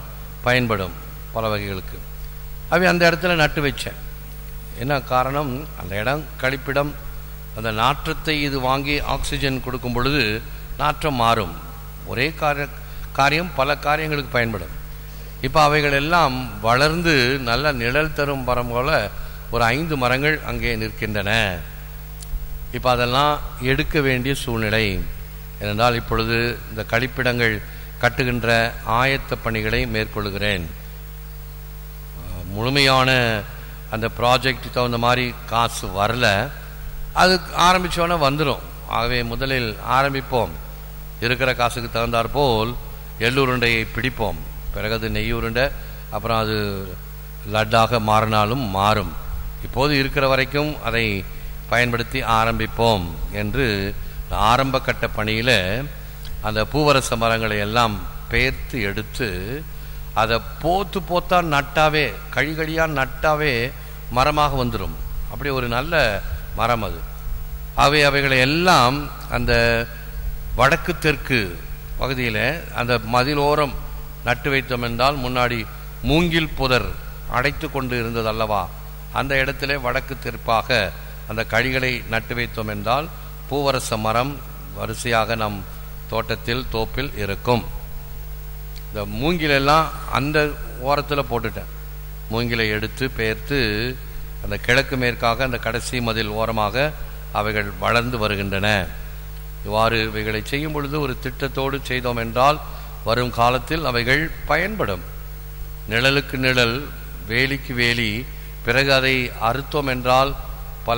பயன்படும் பல வகைகளுக்கு அவை அந்த இடத்துல நட்டு வச்சேன் என்ன காரணம் அந்த இடம் கழிப்பிடம் அந்த நாற்றத்தை இது வாங்கி ஆக்சிஜன் கொடுக்கும் பொழுது நாற்றம் மாறும் ஒரே காரிய காரியம் பல காரியங்களுக்கு பயன்படும் இப்போ அவைகள் எல்லாம் வளர்ந்து நல்ல நிழல் தரும் மரம் போல ஒரு ஐந்து மரங்கள் அங்கே நிற்கின்றன இப்போ அதெல்லாம் எடுக்க வேண்டிய சூழ்நிலை ஏனென்றால் இப்பொழுது இந்த கழிப்பிடங்கள் கட்டுகின்ற ஆயத்த பணிகளை மேற்கொள்கிறேன் அஹ், முழுமையான அந்த ப்ராஜெக்ட் தகுந்த மாதிரி காசு வரல அது ஆரம்பித்தோன்னே வந்துடும் ஆகவே முதலில் ஆரம்பிப்போம் இருக்கிற காசுக்கு தகுந்தாற்போல் எள்ளுருண்டையை பிடிப்போம் பிறகு அது நெய் உருண்டை அப்புறம் அது லட்டாக மாறினாலும் மாறும் இப்போது இருக்கிற வரைக்கும் அதை பயன்படுத்தி ஆரம்பிப்போம் என்று ஆரம்ப கட்ட பணியில் அந்த பூவரச மரங்களை எல்லாம் பெயர்த்து எடுத்து அதை போத்து போத்தா நட்டாவே கழிகழியா நட்டாவே மரமாக வந்துடும் அப்படி ஒரு நல்ல மரம் அது அவை அவைகளை எல்லாம் அந்த வடக்கு தெற்கு பகுதியில் அந்த மதிலோரம் நட்டு வைத்தோம் என்றால் முன்னாடி மூங்கில் புதர் அடைத்து கொண்டு இருந்தது அல்லவா அந்த இடத்திலே வடக்கு தெற்பாக அந்த கழிகளை நட்டு வைத்தோம் என்றால் பூவரச மரம் வரிசையாக நம் தோட்டத்தில் தோப்பில் இருக்கும் இந்த மூங்கிலெல்லாம் அந்த ஓரத்தில் போட்டுட்டேன் மூங்கிலை எடுத்து பெயர்த்து அந்த கிழக்கு மேற்காக அந்த கடைசி மதில் ஓரமாக அவைகள் வளர்ந்து வருகின்றன இவ்வாறு இவைகளை செய்யும் பொழுது ஒரு திட்டத்தோடு செய்தோம் என்றால் வரும் காலத்தில் அவைகள் பயன்படும் நிழலுக்கு நிழல் வேலிக்கு வேலி பிறகு அதை அறுத்தோம் என்றால் பல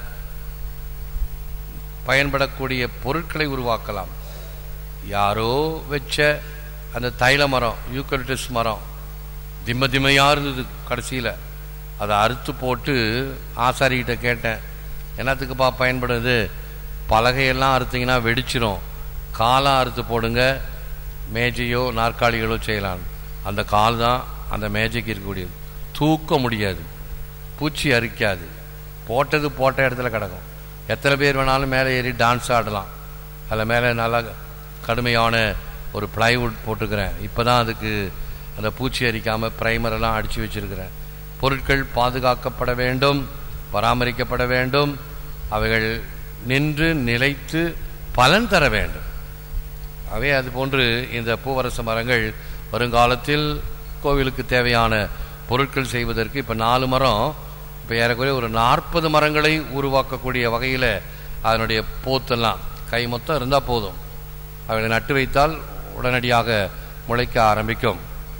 பயன்படக்கூடிய பொருட்களை உருவாக்கலாம் யாரோ வச்ச அந்த தைல மரம் யூக்கலிட்டஸ் மரம் திம்ம திம்மையாக இருந்தது கடைசியில் அதை அறுத்து போட்டு ஆசாரிகிட்ட கேட்டேன் என்னத்துக்குப்பா பயன்படுது பலகையெல்லாம் அறுத்தீங்கன்னா வெடிச்சிரும் காலாக அறுத்து போடுங்க மேஜையோ நாற்காலிகளோ செய்யலாம் அந்த கால் தான் அந்த மேஜைக்கு இருக்கக்கூடியது தூக்க முடியாது பூச்சி அரிக்காது போட்டது போட்ட இடத்துல கிடக்கும் எத்தனை பேர் வேணாலும் மேலே ஏறி டான்ஸ் ஆடலாம் அதில் மேலே நல்லா கடுமையான ஒரு பிளைவுட் போட்டுக்கிறேன் இப்போ தான் அதுக்கு அந்த பூச்சி அரிக்காமல் ப்ரைமரெல்லாம் அடித்து வச்சிருக்கிறேன் பொருட்கள் பாதுகாக்கப்பட வேண்டும் பராமரிக்கப்பட வேண்டும் அவைகள் நின்று நிலைத்து பலன் தர வேண்டும் அவை அது போன்று இந்த பூவரச மரங்கள் வருங்காலத்தில் கோவிலுக்கு தேவையான பொருட்கள் செய்வதற்கு இப்போ நாலு மரம் இப்போ ஏறக்குறைய ஒரு நாற்பது மரங்களை உருவாக்கக்கூடிய வகையில் அதனுடைய போத்தெல்லாம் கை மொத்தம் இருந்தால் போதும் அவைகளை நட்டு வைத்தால் உடனடியாக முளைக்க ஆரம்பிக்கும்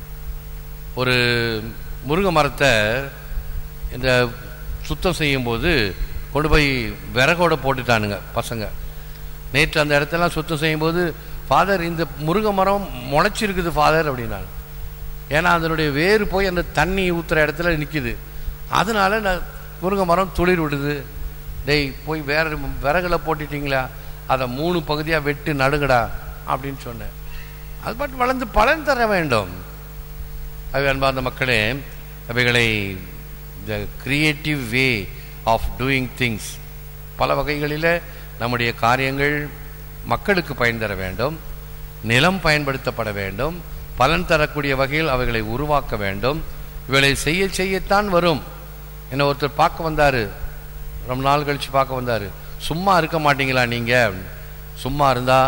ஒரு முருங்கை மரத்தை இந்த சுத்தம் செய்யும்போது கொண்டு போய் விறகோட போட்டுட்டானுங்க பசங்க நேற்று அந்த இடத்தெல்லாம் சுத்தம் செய்யும்போது ஃபாதர் இந்த முருங்கை மரம் முளைச்சிருக்குது ஃபாதர் அப்படின்னாங்க ஏன்னா அதனுடைய வேறு போய் அந்த தண்ணி ஊற்றுற இடத்துல நிற்கிது அதனால நான் முருங்கை மரம் துளிர் விடுது டேய் போய் வேற விறகுல போட்டுட்டீங்களா அதை மூணு பகுதியாக வெட்டி நடுங்கடா அப்படின்னு சொன்னேன் அது பாட்டு வளர்ந்து பலன் தர வேண்டும் அவை அன்பார்ந்த மக்களே அவைகளை the creative way of doing things பல வகைகளில் நம்முடைய காரியங்கள் மக்களுக்கு பயன் தர வேண்டும் நிலம் பயன்படுத்தப்பட வேண்டும் பலன் தரக்கூடிய வகையில் அவைகளை உருவாக்க வேண்டும் இவைகளை செய்ய செய்யத்தான் வரும் என்ன ஒருத்தர் பார்க்க வந்தார் ரொம்ப நாள் கழித்து பார்க்க வந்தார் சும்மா இருக்க மாட்டீங்களா நீங்கள் சும்மா இருந்தால்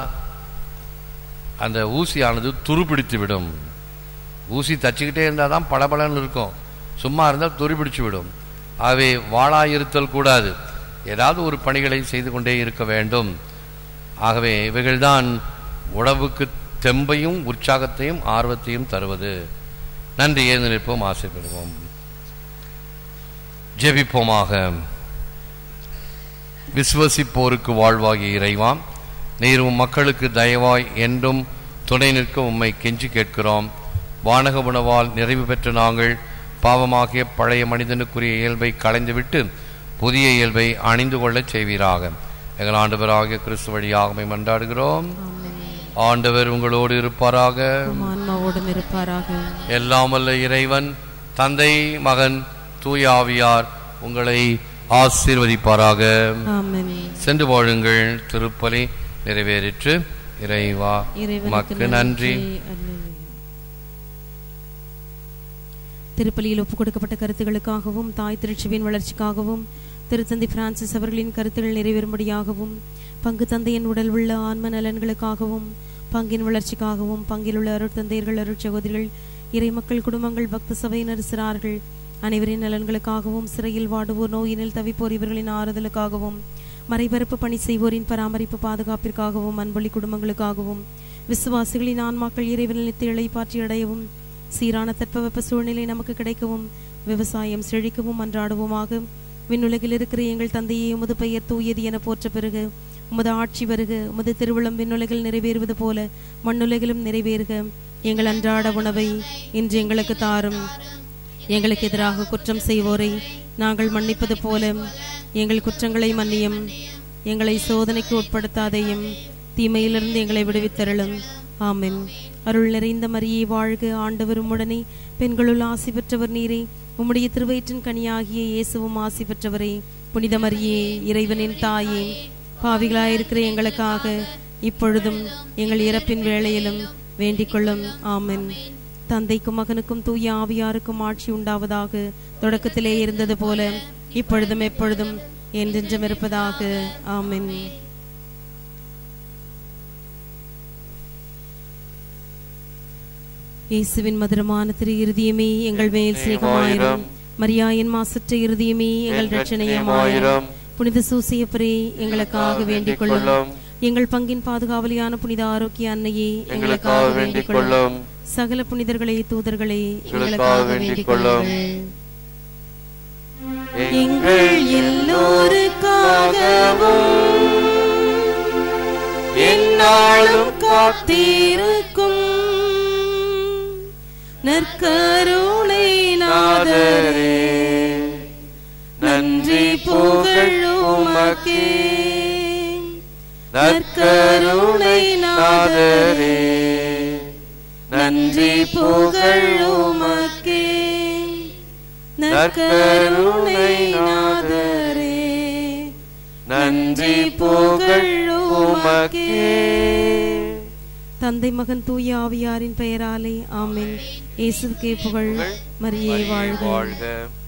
அந்த ஊசியானது துருப்பிடித்து விடும் ஊசி தச்சுக்கிட்டே இருந்தால் தான் பளபளன்னு இருக்கும் சும்மா இருந்தால் துருப்பிடிச்சு விடும் ஆகவே வாழாயிருத்தல் கூடாது ஏதாவது ஒரு பணிகளை செய்து கொண்டே இருக்க வேண்டும் ஆகவே இவைகள்தான் உணவுக்கு தெம்பையும் உற்சாகத்தையும் ஆர்வத்தையும் தருவது நன்றி ஏந்து நிற்போம் ஆசைப்படுவோம் ஜெபிப்போமாக விசுவசிப்போருக்கு வாழ்வாகிய இறைவாம் நீரும் மக்களுக்கு தயவாய் என்றும் துணை நிற்க உம்மை கெஞ்சி கேட்கிறோம் வானக உணவால் நிறைவு பெற்ற நாங்கள் பாவமாகிய பழைய மனிதனுக்குரிய இயல்பை களைந்துவிட்டு புதிய இயல்பை அணிந்து கொள்ளச் செய்வீராக எங்கள் ஆண்டவராகிய கிறிஸ்து வழியாகவே மன்றாடுகிறோம் ஆண்டவர் உங்களோடு இருப்பாராக உம் ஆன்மாவோடும் இருப்பாராக எல்லாம் வல்ல இறைவன் தந்தை மகன் தூய ஆவியார் உங்களை ஆசீர்வதிப்பாராக ஆமென் சென்று வாழுங்கள் திருப்பலி நிறைவேறிற்று இறைவா இறைவனுக்கு மக்கு நன்றி அல்லேலூயா திருப்பலியில் ஒப்புக் கொடுக்கப்பட்ட கருத்துகளுக்காகவும் தாய் திருச்சபையின் வளர்ச்சிக்காகவும் திருத்தந்தை பிரான்சிஸ் அவர்களின் கருத்துகள் நிறைவேறும்படியாகவும் பங்கு தந்தையின் உடல் உள்ள ஆன்ம நலன்களுக்காகவும் பங்கின் வளர்ச்சிக்காகவும் பங்கில் உள்ள அருட்தந்தையர்கள் அருட்சகோதரிகள் இறைமக்கள் குடும்பங்கள் பக்த சபையினர் சிறார்கள் அனைவரின் நலன்களுக்காகவும் சிறையில் வாடுவோர் நோயினில் தவிப்போர் இவர்களின் ஆறுதலுக்காகவும் மறைபரப்பு பணி செய்வோரின் பராமரிப்பு பாதுகாப்பிற்காகவும் அன்பொழி குடும்பங்களுக்காகவும் விசுவாசிகளின் ஆன்மாக்கள் இறைவனில் நித்திய இளைப்பாற்றி அடையவும் சீரான தட்பவெப்ப சூழ்நிலை நமக்கு கிடைக்கவும் விவசாயம் செழிக்கவும் அன்றாடுவோமாக விண்ணுலகில் இருக்கிற எங்கள் தந்தையே உமது பெயர் தூயது என போற்ற பிறகு உமது ஆட்சி வருக உமது திருவிழம் விண்ணுலகில் நிறைவேறுவது போல மண்ணுலகிலும் நிறைவேறுக எங்கள் அன்றாட உணவை இன்று எங்களுக்கு தாரும் எங்களுக்கு எதிராக குற்றம் செய்வோரை நாங்கள் மன்னிப்பது போல எங்கள் குற்றங்களை மன்னியும் எங்களை சோதனைக்கு உட்படுத்தாதையும் தீமையிலிருந்து எங்களை விடுவித்தருளும் ஆமென் அருள் நிறைந்த மரியே வாழ்க ஆண்டவரும் உடனே பெண்களுள் ஆசி பெற்றவர் நீரே உம்முடைய திருவயிற்றின் கனியாகிய இயேசுவும் ஆசி பெற்றவரே புனித மரியே இறைவனின் தாயே பாவிகளாயிருக்கிற எங்களுக்காக இப்பொழுதும் எங்கள் இறப்பின் வேளையிலும் வேண்டிக் கொள்ளும் ஆமென் தந்தைக்கும் மகனுக்கும் தூய ஆவியாருக்கும் ஆட்சி உண்டாவதாக தொடக்கத்திலே இருந்தது போல இப்பொழுதும் எப்பொழுதும் என்றென்றும் இருப்பதாக ஆமென் இயேசுவின் மதுரமான திரு இருதயமே எங்கள் மேல் சிநேகமாயிரும் மரியாயின் மாசற்ற இருதயமே எங்கள் ரட்சணையமாயிரும் புனித சூசியப்பரே எங்களுக்காக வேண்டிக் கொள்ளும் எங்கள் பங்கின் பாதுகாவலியான புனித ஆரோக்கிய அன்னையே எங்களுக்காக வேண்டிக் கொள்ளும் சகல புனிதர்களே தூதர்களே எங்களுக்காக வேண்டிக் கொள்ளும் எங்கள் எல்லோருக்காகவும் என்னாலும் காத்திருக்கும் நற்கருணை நாதரே நன்றி புகழ் உமக்கே நற்கருணை நாதரே நன்றி புகழ் உமக்கே நற்கருணை நாதரே நன்றி புகழ் உமக்கே தந்தை மகன் தூய ஆவியாரின் பெயராலே ஆமென் இயேசுக்கே புகழ் மரியே வாழ்க வாழ்க